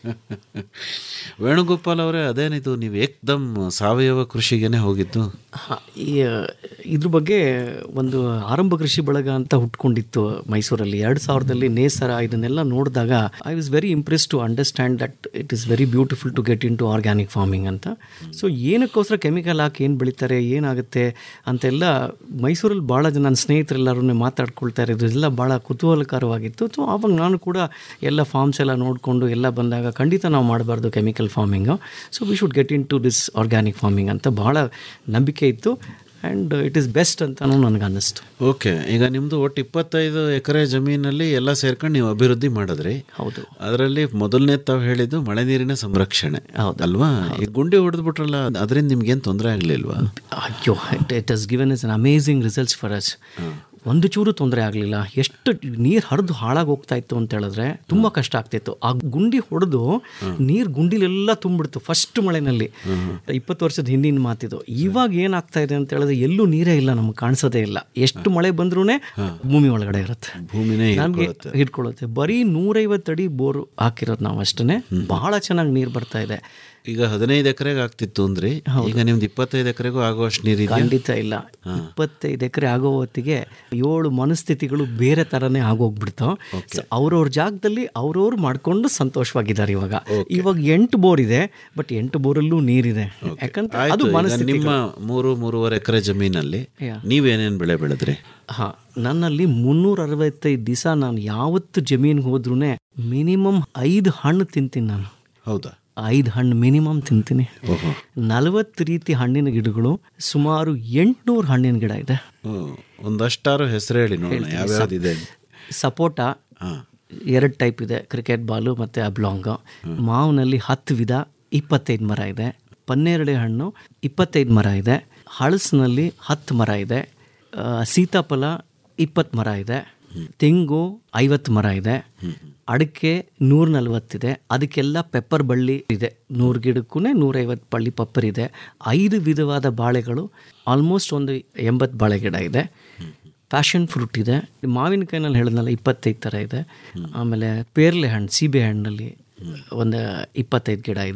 ವೇಣುಗೋಪಾಲ್ ಅವರೇ ಅದೇನಿದು ನೀವು ಏಕ್ದಮ್ ಸಾವಯವ ಕೃಷಿಗೆನೆ ಹೋಗಿದ್ದು
ಹಾ, ಈ ಇದ್ರ ಬಗ್ಗೆ ಒಂದು ಆರಂಭ ಕೃಷಿ ಬಳಗ ಅಂತ ಹುಟ್ಕೊಂಡಿತ್ತು ಮೈಸೂರಲ್ಲಿ ಎರಡು ಸಾವಿರದಲ್ಲಿ ನೇಸರ ಇದನ್ನೆಲ್ಲ ನೋಡಿದಾಗ I was very impress to understand that it is very beautiful to get in to organic farming ಅಂತ ಸೊ ಏನಕ್ಕೋಸ್ಕರ ಕೆಮಿಕಲ್ ಹಾಕಿ ಏನು ಬೆಳೀತಾರೆ ಏನಾಗುತ್ತೆ ಅಂತೆಲ್ಲ ಮೈಸೂರಲ್ಲಿ ಭಾಳ ಜನ ನನ್ನ ಸ್ನೇಹಿತರೆಲ್ಲರೂ ಮಾತಾಡ್ಕೊಳ್ತಾ ಇರೋದು ಎಲ್ಲ ಭಾಳ ಕುತೂಹಲಕರವಾಗಿತ್ತು ಸೊ ಆವಾಗ ನಾನು ಕೂಡ ಎಲ್ಲ ಫಾರ್ಮ್ಸ್ ಎಲ್ಲ ನೋಡಿಕೊಂಡು ಎಲ್ಲ ಬಂದಾಗ ಖಂಡಿತ ನಾವು ಮಾಡಬಾರ್ದು chemical farming so we should get in to this organic farming ಅಂತ ಭಾಳ ನಂಬಿಕೆ ಇತ್ತು ಆ್ಯಂಡ್ ಇಟ್ ಈಸ್ ಬೆಸ್ಟ್ ಅಂತಲೂ ನನಗೆ ಅನ್ನಿಸ್ತು
ಓಕೆ ಈಗ ನಿಮ್ದು ಒಟ್ಟು ಇಪ್ಪತ್ತೈದು ಎಕರೆ ಜಮೀನಲ್ಲಿ ಎಲ್ಲ ಸೇರ್ಕೊಂಡು ನೀವು ಅಭಿವೃದ್ಧಿ ಮಾಡಿದ್ರಿ
ಹೌದು
ಅದರಲ್ಲಿ ಮೊದಲನೇ ತಾವು ಹೇಳಿದ್ದು ಮಳೆ ನೀರಿನ ಸಂರಕ್ಷಣೆ
ಹೌದು.
ಅಲ್ವಾ ಈ ಗುಂಡಿ ಹೊಡೆದ್ಬಿಟ್ರಲ್ಲ ಅದರಿಂದ ನಿಮ್ಗೇನು ತೊಂದರೆ ಆಗಲಿಲ್ವಾ
ಅಯ್ಯೋ it it has given is an amazing results for us ಒಂದು ಚೂರು ತೊಂದರೆ ಆಗಲಿಲ್ಲ ಎಷ್ಟು ನೀರು ಹರಿದು ಹಾಳಾಗಿ ಹೋಗ್ತಾ ಇತ್ತು ಅಂತ ಹೇಳಿದ್ರೆ ತುಂಬ ಕಷ್ಟ ಆಗ್ತಿತ್ತು ಆ ಗುಂಡಿ ಹೊಡೆದು ನೀರು ಗುಂಡಿಲೆಲ್ಲ ತುಂಬಿಡ್ತು ಫಸ್ಟ್ ಮಳೆನಲ್ಲಿ ಇಪ್ಪತ್ತು ವರ್ಷದ ಹಿಂದಿನ ಮಾತಿದು ಇವಾಗ ಏನಾಗ್ತಾ ಇದೆ ಅಂತ ಹೇಳಿದ್ರೆ ಎಲ್ಲೂ ನೀರೇ ಇಲ್ಲ ನಮ್ಗೆ ಕಾಣಿಸೋದೇ ಇಲ್ಲ ಎಷ್ಟು ಮಳೆ ಬಂದ್ರೂ ಭೂಮಿ ಒಳಗಡೆ ಇರುತ್ತೆ
ಭೂಮಿನೇ
ನಮಗೆ
ಹಿಡ್ಕೊಳುತ್ತೆ.
ಹಿಡ್ಕೊಳ್ಳುತ್ತೆ ಬರೀ ನೂರೈವತ್ತು ಅಡಿ ಬೋರು ಹಾಕಿರೋದು ನಾವು ಅಷ್ಟೇ ಬಹಳ ಚೆನ್ನಾಗಿ ನೀರು ಬರ್ತಾ ಇದೆ
ಈಗ ಹದಿನೈದು ಎಕರೆಗೆ ಆಗ್ತಿತ್ತು ಅಂದ್ರೆ ಈಗ ನಿಮ್ದು ಇಪ್ಪತ್ತೈದು ಎಕರೆಗೂ ಆಗುವಷ್ಟು ನೀರಿದೆಯಾ
ಖಂಡಿತ ಇಲ್ಲ ಇಪ್ಪತ್ತೈದು ಎಕರೆ ಆಗೋ ಹೊತ್ತಿಗೆ ಏಳು ಮನಸ್ಥಿತಿಗಳು ಬೇರೆ ಥರನೇ ಆಗೋಗ್ಬಿಡ್ತಾವ ಅವ್ರವ್ರ ಜಾಗದಲ್ಲಿ ಅವ್ರವ್ರು ಮಾಡ್ಕೊಂಡು ಸಂತೋಷವಾಗಿದ್ದಾರೆ ಇವಾಗ ಇವಾಗ ಎಂಟು ಬೋರ್ ಇದೆ ಬಟ್ ಎಂಟು ಬೋರಲ್ಲೂ ನೀರಿದೆ ಯಾಕಂದ್ರೆ ಅದು
ಆಯ್ತು ಈಗ
ಮನಸ್ಥಿತಿ
ನಿಮ್ಮ ಮೂರು ಮೂರುವರೆ ಎಕರೆ ಜಮೀನಲ್ಲಿ
Yeah.
ನೀವೇನೇನು ಬೆಳೆ ಬೆಳೆದ್ರಿ
ಹಾಂ ನನ್ನಲ್ಲಿ ಮುನ್ನೂರ ಅರವತ್ತೈದು ದಿವಸ ನಾನು ಯಾವತ್ತು ಜಮೀನಿಗೆ ಹೋದ್ರೂ ಮಿನಿಮಮ್ ಐದು ಹಣ್ಣು ತಿಂತೀನಿ ನಾನು
ಹೌದಾ
ಐದು ಹಣ್ಣು ಮಿನಿಮಮ್ ತಿಂತೀನಿ
ಓಹೋ
ನಲವತ್ತು ರೀತಿ ಹಣ್ಣಿನ ಗಿಡಗಳು ಸುಮಾರು ಎಂಟುನೂರು ಹಣ್ಣಿನ ಗಿಡ ಇದೆ
ಓ, ಒಂದಷ್ಟಾರು ಹೆಸರು ಹೇಳಿ ನೋಡೋಣ ಯಾವ್ಯಾವ್ದಿದೆ
ಸಪೋಟ
ಹಾಂ
ಎರಡು ಟೈಪ್ ಇದೆ ಕ್ರಿಕೆಟ್ ಬಾಲು ಮತ್ತು ಅಬ್ಲಾಂಗ್ ಮಾವಿನಲ್ಲಿ ಹತ್ತು ವಿಧ ಇಪ್ಪತ್ತೈದು ಮರ ಇದೆ ಪನ್ನೇರಳೆ ಹಣ್ಣು ಇಪ್ಪತ್ತೈದು ಮರ ಇದೆ ಹಳಸಿನಲ್ಲಿ ಹತ್ತು ಮರ ಇದೆ ಆ, ಸೀತಾಫಲ ಇಪ್ಪತ್ತು ಮರ ಇದೆ ತೆಂಗು ಐವತ್ತು ಮರ ಇದೆ ಅಡಿಕೆ ನೂರ ನಲ್ವತ್ತಿದೆ ಅದಕ್ಕೆಲ್ಲ ಪೆಪ್ಪರ್ ಬಳ್ಳಿ ಇದೆ ನೂರು ಗಿಡಕ್ಕೂ ನೂರೈವತ್ತು ಬಳ್ಳಿ ಪಪ್ಪರ್ ಇದೆ ಐದು ವಿಧವಾದ ಬಾಳೆಗಳು ಆಲ್ಮೋಸ್ಟ್ ಒಂದು ಎಂಬತ್ತು ಬಾಳೆ ಗಿಡ ಇದೆ ಪ್ಯಾಷನ್ ಫ್ರೂಟ್ ಇದೆ ಮಾವಿನಕಾಯಿನಲ್ಲಿ ಹೇಳಿದ್ನಲ್ಲ ಇಪ್ಪತ್ತೈದು ಥರ ಇದೆ ಆಮೇಲೆ ಪೇರ್ಲೆ ಹಣ್ಣು ಸೀಬೆ ಹಣ್ಣಲ್ಲಿ ಒಂದು ಇಪ್ಪತ್ತೈದು ಗಿಡ ಇದೆ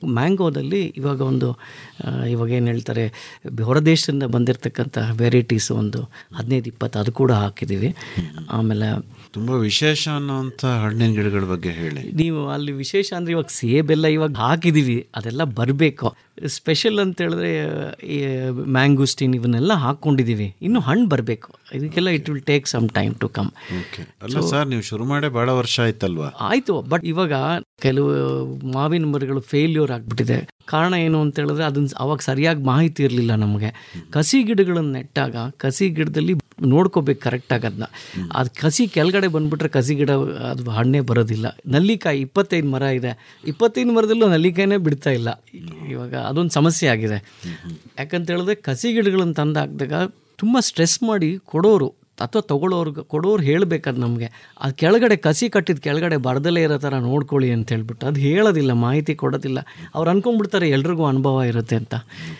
ಮ್ಯಾಂಗೋದಲ್ಲಿ ಇವಾಗ ಒಂದು ಆ, ಇವಾಗ ಏನು ಹೇಳ್ತಾರೆ ಹೊರದೇಶದಿಂದ ಬಂದಿರತಕ್ಕಂಥ ವೆರೈಟೀಸ್ ಒಂದು ಹದಿನೈದು ಇಪ್ಪತ್ತು ಅದು ಕೂಡ ಹಾಕಿದ್ದೀವಿ ಆಮೇಲೆ
ತುಂಬ ವಿಶೇಷ ಅನ್ನೋಂಥ ಹಣ್ಣಿನ ಗಿಡಗಳ ಬಗ್ಗೆ ಹೇಳಿ
ನೀವು ಅಲ್ಲಿ ವಿಶೇಷ ಅಂದರೆ ಇವಾಗ ಸೇಬೆಲ್ಲ ಇವಾಗ ಹಾಕಿದ್ದೀವಿ ಅದೆಲ್ಲ ಬರಬೇಕು ಸ್ಪೆಷಲ್ ಅಂತ ಹೇಳಿದ್ರೆ ಈ ಮ್ಯಾಂಗೋಸ್ಟಿನ್ ಇವನ್ನೆಲ್ಲ ಹಾಕ್ಕೊಂಡಿದ್ದೀವಿ ಇನ್ನು ಹಣ್ಣು ಬರಬೇಕು ಇದಕ್ಕೆಲ್ಲ it will take some time to come
okay ಅಲ್ಲ ಸರ್ ನೀವು ಶುರು ಮಾಡೇ ಭಾಳ ವರ್ಷ ಆಯ್ತಲ್ವಾ
ಆಯಿತು ಬಟ್ ಇವಾಗ ಕೆಲವು ಮಾವಿನ ಮರಗಳು ಫೇಲ್ಯೂರ್ ಆಗಿಬಿಟ್ಟಿದೆ ಕಾರಣ ಏನು ಅಂತ ಹೇಳಿದ್ರೆ ಅದನ್ನ ಅವಾಗ ಸರಿಯಾಗಿ ಮಾಹಿತಿ ಇರಲಿಲ್ಲ ನಮಗೆ ಕಸಿ ಗಿಡಗಳನ್ನು ನೆಟ್ಟಾಗ ಕಸಿ ಗಿಡದಲ್ಲಿ ನೋಡ್ಕೋಬೇಕು ಕರೆಕ್ಟಾಗಿ ಅದನ್ನ ಅದು ಕಸಿ ಕೆಳಗಡೆ ಬಂದ್ಬಿಟ್ರೆ ಕಸಿ ಗಿಡ ಅದು ಹಣ್ಣೇ ಬರೋದಿಲ್ಲ ನಲ್ಲಿಕಾಯಿ ಇಪ್ಪತ್ತೈದು ಮರ ಇದೆ ಇಪ್ಪತ್ತೈದು ಮರದಲ್ಲೂ ನಲ್ಲಿಕಾಯಿನೇ ಬಿಡ್ತಾ ಇಲ್ಲ ಇವಾಗ ಅದೊಂದು ಸಮಸ್ಯೆ ಆಗಿದೆ ಯಾಕಂತ ಹೇಳಿದ್ರೆ ಕಸಿ ಗಿಡಗಳನ್ನು ತಂದು ಹಾಕಿದಾಗ ತುಂಬ ಸ್ಟ್ರೆಸ್ ಮಾಡಿ ಕೊಡೋರು ಅಥವಾ ತಗೊಳ್ಳೋರ್ಗೆ ಕೊಡೋರು ಹೇಳ್ಬೇಕದು ನಮಗೆ ಅದು ಕೆಳಗಡೆ ಕಸಿ ಕಟ್ಟಿದ ಕೆಳಗಡೆ ಬರದಲ್ಲೇ ಇರೋ ಥರ ನೋಡ್ಕೊಳ್ಳಿ ಅಂತ ಹೇಳ್ಬಿಟ್ಟು ಅದು ಹೇಳೋದಿಲ್ಲ ಮಾಹಿತಿ ಕೊಡೋದಿಲ್ಲ ಅವ್ರು ಅನ್ಕೊಂಡ್ಬಿಡ್ತಾರೆ ಎಲ್ರಿಗೂ ಅನುಭವ ಇರುತ್ತೆ ಅಂತ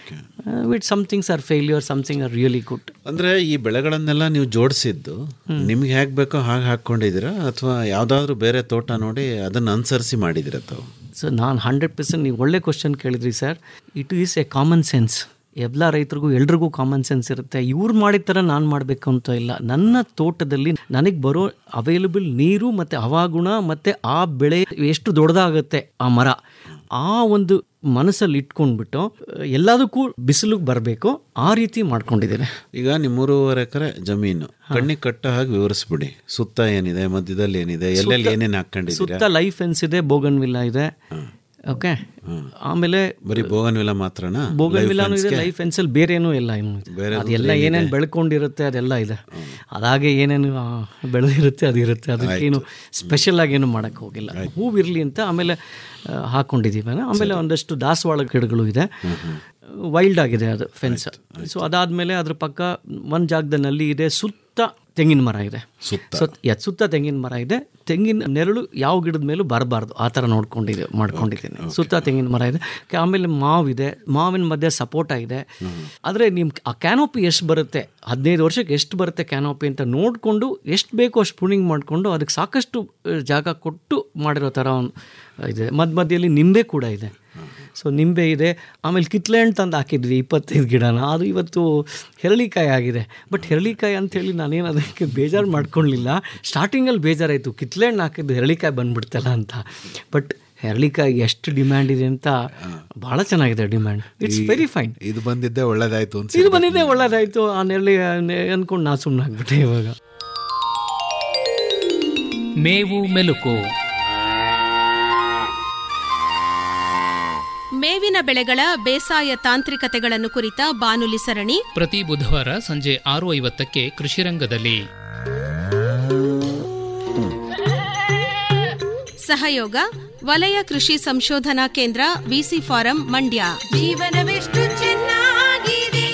with somethings are failure something are really good
ಅಂದ್ರೆ ಈ ಬೆಳೆಗಳನ್ನೆಲ್ಲ ನೀವು ಜೋಡಿಸಿದ್ದು ನಿಮ್ಗೆ ಹೇಗೆ ಬೇಕೋ ಹಾಗೆ ಹಾಕ್ಕೊಂಡಿದ್ದೀರಾ ಅಥವಾ ಯಾವುದಾದ್ರೂ ಬೇರೆ ತೋಟ ನೋಡಿ ಅದನ್ನು ಅನುಸರಿಸಿ ಮಾಡಿದಿರ ತಾವು
ಸೊ ನಾನು ಹಂಡ್ರೆಡ್ ಪರ್ಸೆಂಟ್ ನೀವು ಒಳ್ಳೆ ಕ್ವಶನ್ ಕೇಳಿದ್ರಿ sir it is a common sense ಎಲ್ಲ ರೈತರಿಗೂ ಎಲ್ರಿಗೂ ಕಾಮನ್ ಸೆನ್ಸ್ ಇರುತ್ತೆ ಇವ್ರು ಮಾಡಿದ ಥರ ನಾನು ಮಾಡಬೇಕು ಅಂತ ಇಲ್ಲ ನನ್ನ ತೋಟದಲ್ಲಿ ನನಗೆ ಬರೋ ಅವೈಲಬಲ್ ನೀರು ಮತ್ತು ಹವಾಗುಣ ಮತ್ತು ಆ ಬೆಳೆ ಎಷ್ಟು ದೊಡ್ಡದಾಗುತ್ತೆ ಆ ಮರ ಆ ಒಂದು ಮನಸ್ಸಲ್ಲಿ ಇಟ್ಕೊಂಡ್ಬಿಟ್ಟು ಎಲ್ಲದಕ್ಕೂ ಬಿಸಿಲಿಗೆ ಬರಬೇಕು ಆ ರೀತಿ ಮಾಡ್ಕೊಂಡಿದ್ದೇನೆ
ಈಗ ನಿಮ್ಮ ಮೂರುವರೆ ಎಕರೆ ಜಮೀನು ಕಣ್ಣಿಗೆ ಕಟ್ಟ ಹಾಗೆ ವಿವರಿಸ್ಬಿಡಿ ಸುತ್ತ ಏನಿದೆ ಮಧ್ಯದಲ್ಲಿ ಏನಿದೆ ಎಲ್ಲೆಲ್ಲಿ ಏನೇನು ಹಾಕೊಂಡಿದ್ದೀರಾ
ಸುತ್ತ ಲೈಫ್ ಫೆನ್ಸ್ ಇದೆ ಬೋಗನ್ ವಿಲ್ಲ ಇದೆ ಓಕೆ ಆಮೇಲೆ
ಬರೀ ಬೋಗನ್ವಿಲ್ಲ ಮಾತ್ರನಾ
ಬೋಗನ್ ವಿಲಾನು ಇದೆ ಲೈಫ್ ಫೆನ್ಸಲ್ಲಿ ಬೇರೆ ಏನೂ ಇಲ್ಲ ಇನ್ನು ಇದೆ. ಅದೆಲ್ಲ ಏನೇನು ಬೆಳ್ಕೊಂಡಿರುತ್ತೆ ಅದೆಲ್ಲ ಇದೆ ಅದಾಗೆ ಏನೇನು ಆ, ಬೆಳೆದಿರುತ್ತೆ ಅದು ಇರುತ್ತೆ ಅದಕ್ಕೇನು ಸ್ಪೆಷಲ್ ಆಗಿ ಏನು ಮಾಡೋಕ್ಕೆ ಹೋಗಿಲ್ಲ ಹೂವಿರಲಿ ಅಂತ ಆಮೇಲೆ ಆ, ಹಾಕೊಂಡಿದ್ದೀವಿ ಆಮೇಲೆ ಒಂದಷ್ಟು ದಾಸವಾಳ ಗಿಡಗಳು ಇದೆ ವೈಲ್ಡ್ ಆಗಿದೆ ಅದು ಫೆನ್ಸ್ ಸೊ ಅದಾದಮೇಲೆ ಅದ್ರ ಪಕ್ಕ ಒಂದು ಜಾಗದಲ್ಲಿ ನಲ್ಲಿ ಇದೆ ಸುತ್ತ ತೆಂಗಿನ ಮರ ಇದೆ ಸುತ್ತ ಯಾ, ಸುತ್ತ ತೆಂಗಿನ ಮರ ಇದೆ ತೆಂಗಿನ ನೆರಳು ಯಾವ ಗಿಡದ ಮೇಲೂ ಬರಬಾರ್ದು ಆ ಥರ ನೋಡ್ಕೊಂಡಿದ್ದೆ ಮಾಡ್ಕೊಂಡಿದ್ದೀನಿ ಸುತ್ತ ತೆಂಗಿನ ಮರ ಇದೆ ಕೆ- ಆಮೇಲೆ ಮಾವಿದೆ ಮಾವಿನ ಮಧ್ಯೆ ಸಪೋಟ ಇದೆ ಆದರೆ ನಿಮ್ಮ ಆ ಕ್ಯಾನೋಪಿ ಎಷ್ಟು ಬರುತ್ತೆ ಹದಿನೈದು ವರ್ಷಕ್ಕೆ ಎಷ್ಟು ಬರುತ್ತೆ ಕ್ಯಾನೋಪಿ ಅಂತ ನೋಡಿಕೊಂಡು ಎಷ್ಟು ಬೇಕೋ ಅಷ್ಟು ಪುಣಿಂಗ್ ಮಾಡಿಕೊಂಡು ಅದಕ್ಕೆ ಸಾಕಷ್ಟು ಆ, ಜಾಗ ಕೊಟ್ಟು ಮಾಡಿರೋ ಥರ ಒಂದು ಇದೆ ಮಧ್ಯ ಮಧ್ಯದಲ್ಲಿ ನಿಂಬೆ ಕೂಡ ಇದೆ ಸೊ ನಿಂಬೆ ಇದೆ ಆಮೇಲೆ ಕಿತ್ಲೆ ಹಣ್ಣು ತಂದು ಹಾಕಿದ್ವಿ ಇಪ್ಪತ್ತೈದು ಗಿಡನ ಅದು ಇವತ್ತು ಹೆರಳಿಕಾಯಿ ಆಗಿದೆ ಬಟ್ ಹೆರಳಿಕಾಯಿ ಅಂಥೇಳಿ ನಾನೇನು ಅದಕ್ಕೆ ಬೇಜಾರು ಮಾಡ್ಕೊಳ್ಳಿಲ್ಲ ಸ್ಟಾರ್ಟಿಂಗಲ್ಲಿ ಬೇಜಾರಾಯಿತು ಕಿತ್ಲೆ ಹಣ್ಣು ಹಾಕಿದ್ದು ಹೆರಳಿಕಾಯಿ ಬಂದ್ಬಿಡ್ತಲ್ಲ ಅಂತ ಬಟ್ ಹೆರಳಿಕಾಯಿ ಎಷ್ಟು ಡಿಮ್ಯಾಂಡ್ ಇದೆ ಅಂತ ಭಾಳ ಚೆನ್ನಾಗಿದೆ ಡಿಮ್ಯಾಂಡ್ ಇಟ್ಸ್ ವೆರಿ ಫೈನ್
ಇದು ಬಂದಿದ್ದೆ ಒಳ್ಳೇದಾಯ್ತು ಅಂತ
ಇದು ಬಂದಿದೆ ಒಳ್ಳೇದಾಯಿತು ಆ ನೆರಳಿ ಅಂದ್ಕೊಂಡು ನಾ ಸುಮ್ಮನೆ ಆಗ್ಬಿಟ್ಟೆ ಇವಾಗ
ಮೇವು ಮೆಲುಕು
ಮೇವಿನ ಬೆಳೆಗಳ ಬೇಸಾಯ ತಾಂತ್ರಿಕತೆಗಳನ್ನು ಕುರಿತ ಬಾನುಲಿ ಸರಣಿ
ಪ್ರತಿ ಬುಧವಾರ ಸಂಜೆ ಆರು ಐವತ್ತಕ್ಕೆ ಕೃಷಿರಂಗದಲ್ಲಿ
ಸಹಯೋಗ ವಲಯ ಕೃಷಿ ಸಂಶೋಧನಾ ಕೇಂದ್ರ ವಿಸಿ ಫಾರಂ ಮಂಡ್ಯ
ಜೀವನವೆಷ್ಟು ಚೆನ್ನಾಗಿದೆ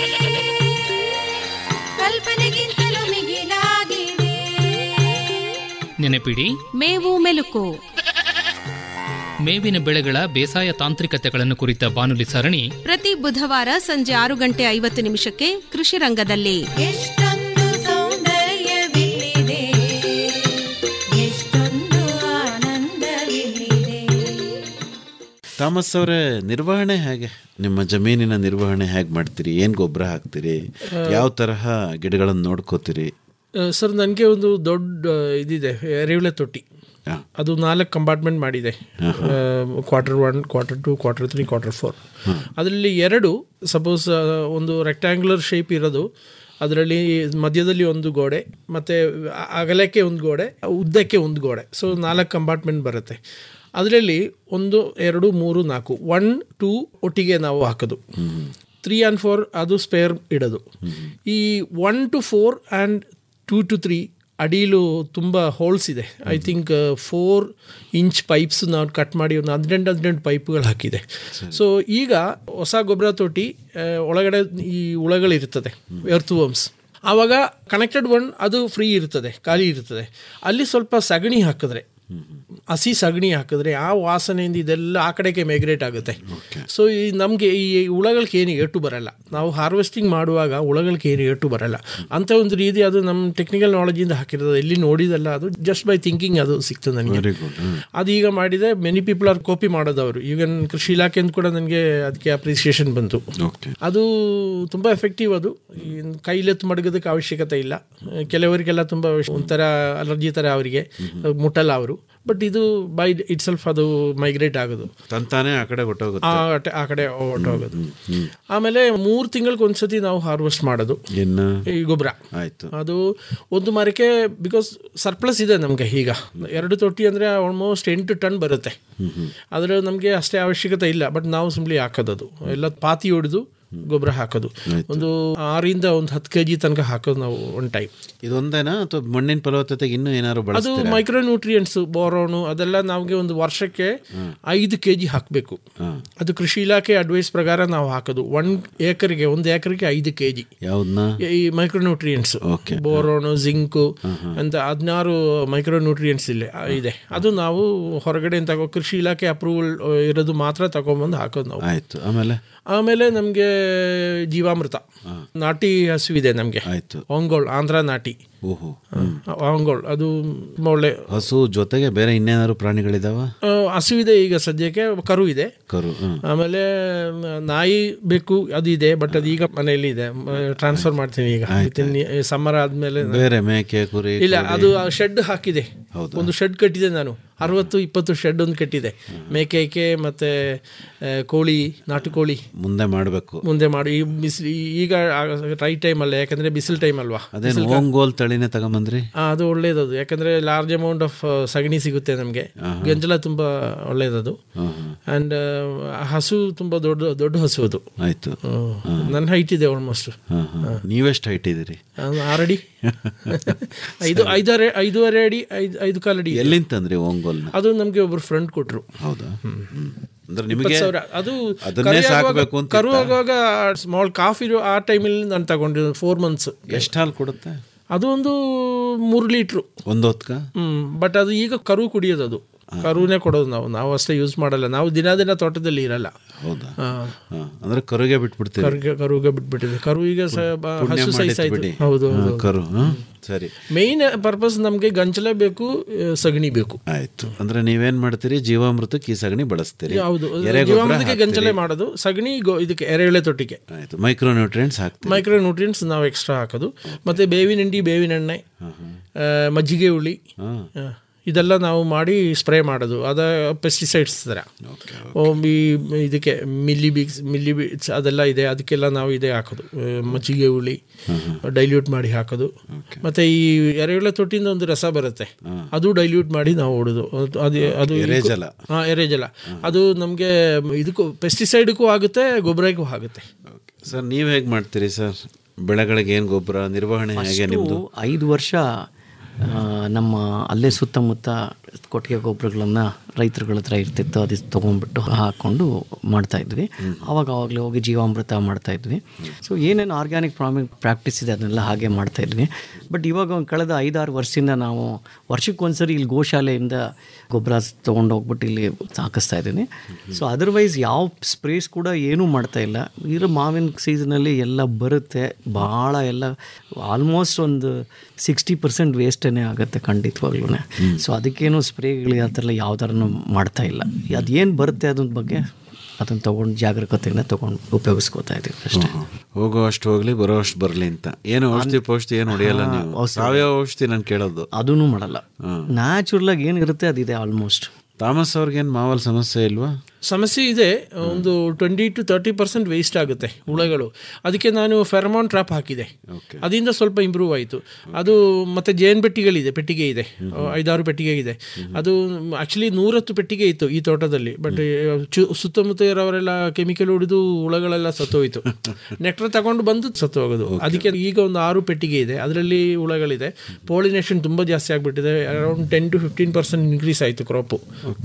ಕಲ್ಪನೆಗಿಂತಲೂ ಮಿಗಿಲಾಗಿದೆ
ನೆನಪಿಡಿ
ಮೇವು ಮೆಲುಕು
ಮೇವಿನ ಬೆಳೆಗಳ ಬೇಸಾಯ ತಾಂತ್ರಿಕತೆಗಳನ್ನು ಕುರಿತ ಬಾನುಲಿ ಸರಣಿ
ಪ್ರತಿ ಬುಧವಾರ ಸಂಜೆ ಆರು ಗಂಟೆ ಐವತ್ತು ನಿಮಿಷಕ್ಕೆ ಕೃಷಿ ರಂಗದಲ್ಲಿ
ಎಷ್ಟೊಂದು ಸೌಂದರ್ಯವಿಲ್ಲಿದೆ ಎಷ್ಟೊಂದು ಆನಂದವಿಲ್ಲಿದೆ
ಥಾಮಸ್ ಅವರೇ ನಿರ್ವಹಣೆ ಹೇಗೆ ನಿಮ್ಮ ಜಮೀನಿನ ನಿರ್ವಹಣೆ ಹೇಗೆ ಮಾಡ್ತೀರಿ ಏನು ಗೊಬ್ಬರ ಹಾಕ್ತೀರಿ ಯಾವ ತರಹ ಗಿಡಗಳನ್ನು ನೋಡ್ಕೋತೀರಿ
ಸರ್ ನನಗೆ ಒಂದು ದೊಡ್ಡ ಇದಿದೆ ಎರೆಹುಳ ತೊಟ್ಟಿ ಅದು ನಾಲ್ಕು ಕಂಪಾರ್ಟ್ಮೆಂಟ್ ಮಾಡಿದೆ quarter one quarter two quarter three quarter four ಅದರಲ್ಲಿ ಎರಡು ಸಪೋಸ್ ಒಂದು ರೆಕ್ಟ್ಯಾಂಗ್ಯುಲರ್ ಶೇಪ್ ಇರೋದು ಅದರಲ್ಲಿ ಮಧ್ಯದಲ್ಲಿ ಒಂದು ಗೋಡೆ ಮತ್ತು ಅಗಲಕ್ಕೆ ಒಂದು ಗೋಡೆ ಉದ್ದಕ್ಕೆ ಒಂದು ಗೋಡೆ ಸೊ ನಾಲ್ಕು ಕಂಪಾರ್ಟ್ಮೆಂಟ್ ಬರುತ್ತೆ ಅದರಲ್ಲಿ ಒಂದು ಎರಡು ಮೂರು ನಾಲ್ಕು ಒನ್ ಟೂ ಒಟ್ಟಿಗೆ ನಾವು ಹಾಕೋದು ತ್ರೀ ಆ್ಯಂಡ್ ಫೋರ್ ಅದು ಸ್ಪೇರ್ ಇಡೋದು ಈ one to four and two to three ಅಡಿಲು ತುಂಬ ಹೋಲ್ಸ್ ಇದೆ I think four inch pipes ನಾವು ಕಟ್ ಮಾಡಿ ಒಂದು ಹದಿನೆಂಟು ಹದಿನೆಂಟು ಪೈಪ್ಗಳು ಹಾಕಿದೆ ಸೊ ಈಗ ಹೊಸ ಗೊಬ್ಬರ ತೊಟ್ಟಿ ಆ, ಒಳಗಡೆ ಈ ಹುಳಗಳಿರ್ತದೆ ಎರ್ತ್ ವರ್ಮ್ಸ್ ಆವಾಗ ಕನೆಕ್ಟೆಡ್ ಒನ್ ಅದು ಫ್ರೀ ಇರ್ತದೆ ಖಾಲಿ ಇರ್ತದೆ ಅಲ್ಲಿ ಸ್ವಲ್ಪ ಸಗಣಿ ಹಾಕಿದ್ರೆ ಹಸಿ ಸಗಣಿ ಹಾಕಿದ್ರೆ ಆ ವಾಸನೆಯಿಂದ ಇದೆಲ್ಲ ಆ ಕಡೆಗೆ ಮೈಗ್ರೇಟ್ ಆಗುತ್ತೆ ಸೊ ಈ ನಮಗೆ ಈ ಹುಳಗಳಿಗೆ ಏನು ಏಟು ಬರಲ್ಲ ನಾವು ಹಾರ್ವೆಸ್ಟಿಂಗ್ ಮಾಡುವಾಗ ಹುಳಗಳಿಗೆ ಏನು ಏಟು ಬರಲ್ಲ ಅಂತ ಒಂದು ರೀತಿ ಅದು ನಮ್ಮ ಟೆಕ್ನಿಕಲ್ ನಾಲೆಜಿಂದ ಹಾಕಿರೋದು ಎಲ್ಲಿ ನೋಡಿದಲ್ಲ ಅದು ಜಸ್ಟ್ ಬೈ ಥಿಂಕಿಂಗ್ ಅದು ಸಿಕ್ತು ನನಗೆ
ವೆರಿ ಗುಡ್
ಅದು ಈಗ ಮಾಡಿದೆ ಮೆನಿ ಪೀಪಲ್ ಆರ್ ಕಾಪಿ ಮಾಡೋದವರು ಈಗ ನನ್ ಕೃಷಿ ಇಲಾಖೆಯಿಂದ ಕೂಡ ನನಗೆ ಅದಕ್ಕೆ ಅಪ್ರಿಸಿಯೇಷನ್ ಬಂತು
ಓಕೆ
ಅದು ತುಂಬ ಎಫೆಕ್ಟಿವ್ ಅದು ಈ ಕೈಲೆತ್ತು ಮಡಗೋದಕ್ಕೆ ಅವಶ್ಯಕತೆ ಇಲ್ಲ ಕೆಲವರಿಗೆಲ್ಲ ತುಂಬ ಒಂಥರ ಅಲರ್ಜಿ ಥರ ಅವರಿಗೆ ಮುಟ್ಟಲ್ಲ ಅವರು ಬಟ್ ಇದು ಬೈ ಇಟ್ ಸೆಲ್ಫ್ ಅದು ಮೈಗ್ರೇಟ್ ಆಗೋದು
ತಂತಾನೆ ಆ ಕಡೆ ಹೊಟ್ಟೋಗುತ್ತೆ
ಆ ಟ- ಆ ಕಡೆ ಹೊರಟೋಗೋದು ಆಮೇಲೆ ಮೂರು ತಿಂಗಳಿಗೆ ಒಂದ್ಸತಿ ನಾವು ಹಾರ್ವೆಸ್ಟ್ ಮಾಡೋದು
ಇನ್ನು
ಈ ಗೊಬ್ಬರ
ಆಯ್ತು
ಅದು ಒಂದು ಮರಕ್ಕೆ ಬಿಕಾಸ್ ಸರ್ಪ್ಲಸ್ ಇದೆ ನಮಗೆ ಈಗ ಎರಡು ತೊಟ್ಟಿ ಅಂದರೆ ಆಲ್ಮೋಸ್ಟ್ ಎಂಟು ಟನ್ ಬರುತ್ತೆ ಆದರೆ ನಮಗೆ ಅಷ್ಟೇ ಅವಶ್ಯಕತೆ ಇಲ್ಲ ಬಟ್ ನಾವು ಸಿಂಪ್ಲಿ ಹಾಕೋದು ಎಲ್ಲ ಪಾತಿ ಹೊಡೆದು ಗೊಬ್ಬರ ಹಾಕೋದು ಒಂದು ಆರಿಂದ ಒಂದು ಹತ್ತು ಕೆ ಜಿ ತನಕ ಹಾಕೋದು ನಾವು ಒನ್ ಟೈಮ್
ಇದೊಂದೇನಾ ಅಥವಾ ಮಣ್ಣಿನ ಫಲವತ್ತತೆಗೆ ಇನ್ನೂ ಏನಾದ್ರು
ಅದು
ಬಳಸ್ತೀರಾ
ಮೈಕ್ರೋ ನ್ಯೂಟ್ರಿಯೆಂಟ್ಸ್ ಬೋರೋನು ಅದೆಲ್ಲ ನಮಗೆ ಒಂದು ವರ್ಷಕ್ಕೆ ಐದು ಕೆ ಜಿ ಹಾಕಬೇಕು ಅದು ಕೃಷಿ ಇಲಾಖೆ ಅಡ್ವೈಸ್ ಪ್ರಕಾರ ನಾವು ಹಾಕೋದು ಒನ್ ಏಕರಿಗೆ ಒಂದು ಏಕರಿಗೆ ಐದು ಕೆ ಜಿ
ಯಾವ್ದನ್ನ
ಈ micro nutrients
Okay.
Boron zinc ಅಂತ ಹದಿನಾರು ಮೈಕ್ರೋ ನ್ಯೂಟ್ರಿಯೆಂಟ್ಸ್ ಇಲ್ಲಿ ಆ, ಇದೆ ಅದು ನಾವು ಹೊರಗಡೆ ತಗೋ ಕೃಷಿ ಇಲಾಖೆ ಅಪ್ರೂವಲ್ ಇರೋದು ಮಾತ್ರ ತಗೊಂಬಂದು ಹಾಕೋದು ನಾವು
ಆಯ್ತು ಆಮೇಲೆ
ಆಮೇಲೆ ನಮಗೆ ಜೀವಾಮೃತ ನಾಟಿ ಹಸುವಿದೆ ನಮಗೆ
ಆಯ್ತು
ಒಂಗೋಳ್ ಆಂಧ್ರ ನಾಟಿ
ಓಹೋ
ಒಂಗೋಳ್ ಅದು ತುಂಬಾ ಒಳ್ಳೆ
ಹಸು ಜೊತೆಗೆ ಬೇರೆ ಇನ್ನೇನಾದ್ರು ಪ್ರಾಣಿಗಳಿದಾವ
ಆ, ಹಸುವಿದೆ ಈಗ ಸದ್ಯಕ್ಕೆ ಕರು ಇದೆ
ಕರು ಹ್ಮ್.
ಆಮೇಲೆ ಮ್, ನಾಯಿ ಬೇಕು ಅದು ಇದೆ ಬಟ್ ಅದು ಈಗ ಮನೆಯಲ್ಲಿ ಇದೆ ಟ್ರಾನ್ಸ್ಫರ್ ಮಾಡ್ತೀನಿ ಈಗ ಸಮ್ಮರ್ ಆದ್ಮೇಲೆ ನಾನು-
ಬೇರೆ ಮೇಕೆ ಕುರಿ
ಇಲ್ಲ
ಕೋಳಿ.
ಅದು ಶೆಡ್ ಹಾಕಿದೆ
ಹೌದಾ?
ಒಂದು ಶೆಡ್ ಕಟ್ಟಿದೆ ನಾನು ಅರವತ್ತು ಇಪ್ಪತ್ತು ಶೆಡ್ ಒಂದು ಕಟ್ಟಿದೆ ಮೇಕೆಕೆ ಮತ್ತೆ ಆ, ಕೋಳಿ ನಾಟು ಕೋಳಿ
ಮುಂದೆ ಮಾಡಬೇಕು
ಮುಂದೆ ಮಾಡಿ ಈ ಬಿಸಿಲು ಈಗ ರೈಟ್ ಟೈಮ್ ಅಲ್ಲ ಯಾಕಂದ್ರೆ ಬಿಸಿಲು ಟೈಮ್ ಅಲ್ವಾ
ಅದೇನು ಓಂಗೋಲ್ ತಳಿನೇ ತಗೊಂಬಂದ್ರಿ
ಆ, ಅದು ಒಳ್ಳೇದದು ಯಾಕಂದ್ರೆ ಲಾರ್ಜ್ ಅಮೌಂಟ್ ಆಫ್ ಸಗಣಿ ಸಿಗುತ್ತೆ ನಮಗೆ ಗಂಜಲ ತುಂಬಾ ಒಳ್ಳೇದದು ಅಂಡ್ ಹಸು ತುಂಬಾ ದೊಡ್ಡ ದೊಡ್ಡ ಹಸು ಅದು
ಆಯ್ತು
ನನ್ನ ಹೈಟ್ ಇದೆ ಆಲ್ಮೋಸ್ಟ್
ಹಾ, ಹಾ. ನೀವೆಷ್ಟು ಹೈಟ್ ಇದ್ದೀರಿ
ಆರಡಿ ಐದು ಐದಾರೆ ಐದೂವರೆ ಅಡಿ ಐದು ಐದು ಕಾಲು ಅಡಿ ಇದೆ.
ಎಲ್ಲಿಂದ ತಂದ್ರಿ ಓಂಗೋಲ್ನ
ಅದು ನಮ್ಗೆ ಒಬ್ರು ಫ್ರೆಂಡ್ ಕೊಟ್ರು
ಹೌದಾ ಹ್ಮ್. ಅಂದ್ರೆ
ಇಪ್ಪತ್ತು
ನಿಮಗೆ
ಸಾವಿರ ಅದು
ಅದನ್ನೇ
ಕರು ಆಗುವಾಗ-
ಸಾಕ್ಬೇಕು ಅಂತ
ಕರು ಆಗುವಾಗ ಸ್ಮಾಲ್ ಕಾಫ್ ಇರೋ ಆ ಟೈಮಲ್ಲಿ ನಾನು ತಗೊಂಡಿದ್ದು ಫೋರ್ ಮಂತ್ಸ್
ಎಷ್ಟು ಹಾಲು ಕೊಡುತ್ತೆ
ಅದು ಒಂದು ಮೂರು ಲೀಟ್ರು
ಒಂದು ಹೊತ್ಕ
ಹ್ಮ್ ಬಟ್ ಅದು ಈಗ ಕರು ಕುಡಿಯೋದು ಅದು ಕರುನೇ ಕೊಡೋದು ನಾವು ನಾವು ಅಷ್ಟೇ ಯೂಸ್ ಮಾಡಲ್ಲ ನಾವು ದಿನ ದಿನ ತೋಟದಲ್ಲಿ ಇರಲ್ಲ
ಹೌದಾ
ಹಾ.
ಹಾ. ಅಂದ್ರೆ ಕರುಗೆ ಬಿಟ್ಬಿಡ್ತೀರಿ
ಕರುಗೆ ಕರುಗೆ ಬಿಟ್ಬಿಟ್ಟಿದೆ ಕರು ಈಗ ಸ- ಬ-
ಪುಣ್ಯ
ಹಸು ಸೈಜ್
ಮಾಡಿತ್ತು
ಆಯ್ತು
ಬಿಡಿ
ಹೌದು
ಹಾ,
ಹೌದು
ಕರು ಹಾ. ಸರಿ
ಮೇನ್ ಪರ್ಪಸ್ ನಮಗೆ ಗಂಚಲ ಬೇಕು ಆ, ಸಗಣಿ ಬೇಕು
ಆಯ್ತು ಅಂದ್ರೆ ನೀವೇನ್ ಮಾಡ್ತೀರಿ ಜೀವಾಮೃತಕ್ಕೆ ಈ ಸಗಣಿ ಬಳಸ್ತೀರಿ
ಹೌದು
ಎರೆಗೊಬ್ಬರ
ಜೀವಾಮೃತಕ್ಕೆ
ಹಾಕ್ತೀರಿ.
ಗಂಚಲೆ ಮಾಡೋದು ಸಗಣಿ ಗೊ- ಇದಕ್ಕೆ ಎರೆಹುಳೆ ತೊಟ್ಟಿಗೆ
ಆಯ್ತು ಮೈಕ್ರೋ ನ್ಯೂಟ್ರಿಯೆಂಟ್ಸ್ ಹಾಕ್ತೀರಿ
ಮೈಕ್ರೋ ನ್ಯೂಟ್ರಿಯೆಂಟ್ಸ್ ನಾವು ಎಕ್ಸ್ಟ್ರಾ ಹಾಕೋದು ಮತ್ತೆ ಬೇವಿನ ಹಿಂಡಿ ಬೇವಿನ ಎಣ್ಣೆ ಆ, ಮಜ್ಜಿಗೆ ಹುಳಿ
ಹಾ.
ಆ, ಇದೆಲ್ಲ ನಾವು ಮಾಡಿ ಸ್ಪ್ರೇ ಮಾಡೋದು ಅದ ಪೆಸ್ಟಿಸೈಡ್ಸ್ ಥರ ಓ, ಈ ಇದಕ್ಕೆ ಮಿಲ್ಲಿ ಬಿಕ್ಸ್ ಮಿಲ್ಲಿ ಬಿಕ್ಸ್ ಅದೆಲ್ಲ ಇದೆ ಅದಕ್ಕೆಲ್ಲ ನಾವು ಇದೇ ಹಾಕೋದು ಆ, ಮಜ್ಜಿಗೆ ಹುಳಿ ಡೈಲ್ಯೂಟ್ ಮಾಡಿ ಹಾಕೋದು ಮತ್ತೆ ಈ ಎರೆಹುಳ ತೊಟ್ಟಿಂದ ಒಂದು ರಸ ಬರುತ್ತೆ ಅದು ಡೈಲ್ಯೂಟ್ ಮಾಡಿ ನಾವು ಹೊಡೋದು ಅದು- ಅದು ಅದು
ಎರೆಜಲ.
ಹಾಂ ಎರೆಜಲ ಅದು ನಮಗೆ ಇದಕ್ಕೂ ಪೆಸ್ಟಿಸೈಡ್ಗೂ ಆಗುತ್ತೆ ಗೊಬ್ಬರಕ್ಕೂ ಆಗುತ್ತೆ
ಸರ್ ನೀವು ಹೇಗೆ ಮಾಡ್ತೀರಿ ಸರ್ ಬೆಳೆಗಳಿಗೆ ಏನು ಗೊಬ್ಬರ ನಿರ್ವಹಣೆ ಹೇಗೆ ನಿಮ್ಮದು
ಐದು ವರ್ಷ ಆ, ನಮ್ಮ ಅಲ್ಲೇ ಸುತ್ತಮುತ್ತ ಕೊಟ್ಟಿಗೆ ಗೊಬ್ಬರಗಳನ್ನು ರೈತರುಗಳ ಹತ್ರ ಇರ್ತಿತ್ತು ಅದು ತೊಗೊಂಡ್ಬಿಟ್ಟು ಹಾಕ್ಕೊಂಡು ಮಾಡ್ತಾ ಇದ್ವಿ ಆವಾಗ ಆವಾಗಲೇ ಹೋಗಿ ಜೀವಾಮೃತ ಮಾಡ್ತಾ ಇದ್ವಿ ಸೊ ಏನೇನು ಆರ್ಗ್ಯಾನಿಕ್ ಫಾರ್ಮಿಂಗ್ ಪ್ರಾಕ್ಟೀಸ್ ಇದೆ ಅದನ್ನೆಲ್ಲ ಹಾಗೆ ಮಾಡ್ತಾ ಇದ್ವಿ ಬಟ್ ಇವಾಗ ಒಂದು ಕಳೆದ ಐದಾರು ವರ್ಷದಿಂದ ನಾವು ವರ್ಷಕ್ಕೊಂದ್ಸರಿ ಇಲ್ಲಿ ಗೋಶಾಲೆಯಿಂದ ಗೊಬ್ಬರ ತೊಗೊಂಡು ಹೋಗ್ಬಿಟ್ಟು ಇಲ್ಲಿ ಹಾಕಿಸ್ತಾ ಇದ್ದೀನಿ ಸೊ ಅದರ್ವೈಸ್ ಯಾವ ಸ್ಪ್ರೇಸ್ ಕೂಡ ಏನೂ ಮಾಡ್ತಾ ಇಲ್ಲ ಇರೋ ಮಾವಿನ ಸೀಸನಲ್ಲಿ ಎಲ್ಲ ಬರುತ್ತೆ ಭಾಳ ಎಲ್ಲ ಆಲ್ಮೋಸ್ಟ್ ಒಂದು ಸಿಕ್ಸ್ಟಿ ಪರ್ಸೆಂಟ್ ವೇಸ್ಟೇ ಆಗುತ್ತೆ ಖಂಡಿತವಾಗ್ಲೂ ಸೊ ಅದಕ್ಕೇನು ಸ್ಪ್ರೇಗಳು ಆ ಥರ ಎಲ್ಲ ಯಾವ ಥರನೂ ಮಾಡ್ತಾ ಇಲ್ಲ ಅದೇನು ಬರುತ್ತೆ ಅದ್ರ ಬಗ್ಗೆ ಅದನ್ನು ತೊಗೊಂಡು ಜಾಗರೂಕತೆಯಿಂದ ತೊಗೊಂಡು ಉಪಯೋಗಿಸ್ಕೋತಾ ಇದ್ದೀವಿ ಅಷ್ಟೇ
ಹೋಗೋ ಅಷ್ಟು ಹೋಗ್ಲಿ ಬರೋ ಅಷ್ಟು ಬರಲಿ ಅಂತ ಏನು ಔಷಧಿ ಪೌಷಧಿ ಏನು ಹೊಡೆಯಲ್ಲ ನೀವು ಸಾವಯವ ಔಷಧಿ ನಾನು ಕೇಳೋದು
ಅದೂ ಮಾಡಲ್ಲ ನ್ಯಾಚುರಲಾಗಿ ಏನಿರುತ್ತೆ ಅದಿದೆ ಆಲ್ಮೋಸ್ಟ್
ಥಾಮಸ್ ಅವ್ರಿಗೇನು ಮಾವಲ್ ಸಮಸ್ಯೆ ಇಲ್ವಾ
ಸಮಸ್ಯೆ ಇದೆ ಒಂದು twenty to thirty percent waste ಆಗುತ್ತೆ ಹುಳಗಳು ಅದಕ್ಕೆ ನಾನು ಫೆರಮಾನ್ ಟ್ರಾಪ್ ಹಾಕಿದೆ ಅದರಿಂದ ಸ್ವಲ್ಪ ಇಂಪ್ರೂವ್ ಆಯಿತು ಅದು ಮತ್ತೆ ಜೇನು ಪೆಟ್ಟಿಗಳಿದೆ ಪೆಟ್ಟಿಗೆ ಇದೆ ಐದಾರು ಪೆಟ್ಟಿಗೆ ಇದೆ ಅದು ಆ್ಯಕ್ಚುಲಿ ನೂರತ್ತು ಪೆಟ್ಟಿಗೆ ಇತ್ತು ಈ ತೋಟದಲ್ಲಿ ಬಟ್ ಸುತ್ತಮುತ್ತ ಇರೋರೆಲ್ಲ ಕೆಮಿಕಲ್ ಹೊಡೆದು ಹುಳಗಳೆಲ್ಲ ಸತ್ತೋಯ್ತು ನೆಕ್ಟರ್ ತಗೊಂಡು ಬಂದು ಸತ್ತು ಹೋಗೋದು ಅದಕ್ಕೆ ಈಗ ಒಂದು ಆರು ಪೆಟ್ಟಿಗೆ ಇದೆ ಅದರಲ್ಲಿ ಹುಳಗಳಿದೆ ಪೋಲಿನೇಷನ್ ತುಂಬ ಜಾಸ್ತಿ ಆಗಿಬಿಟ್ಟಿದೆ around ten to fifteen percent increase ಆಯಿತು ಕ್ರಾಪು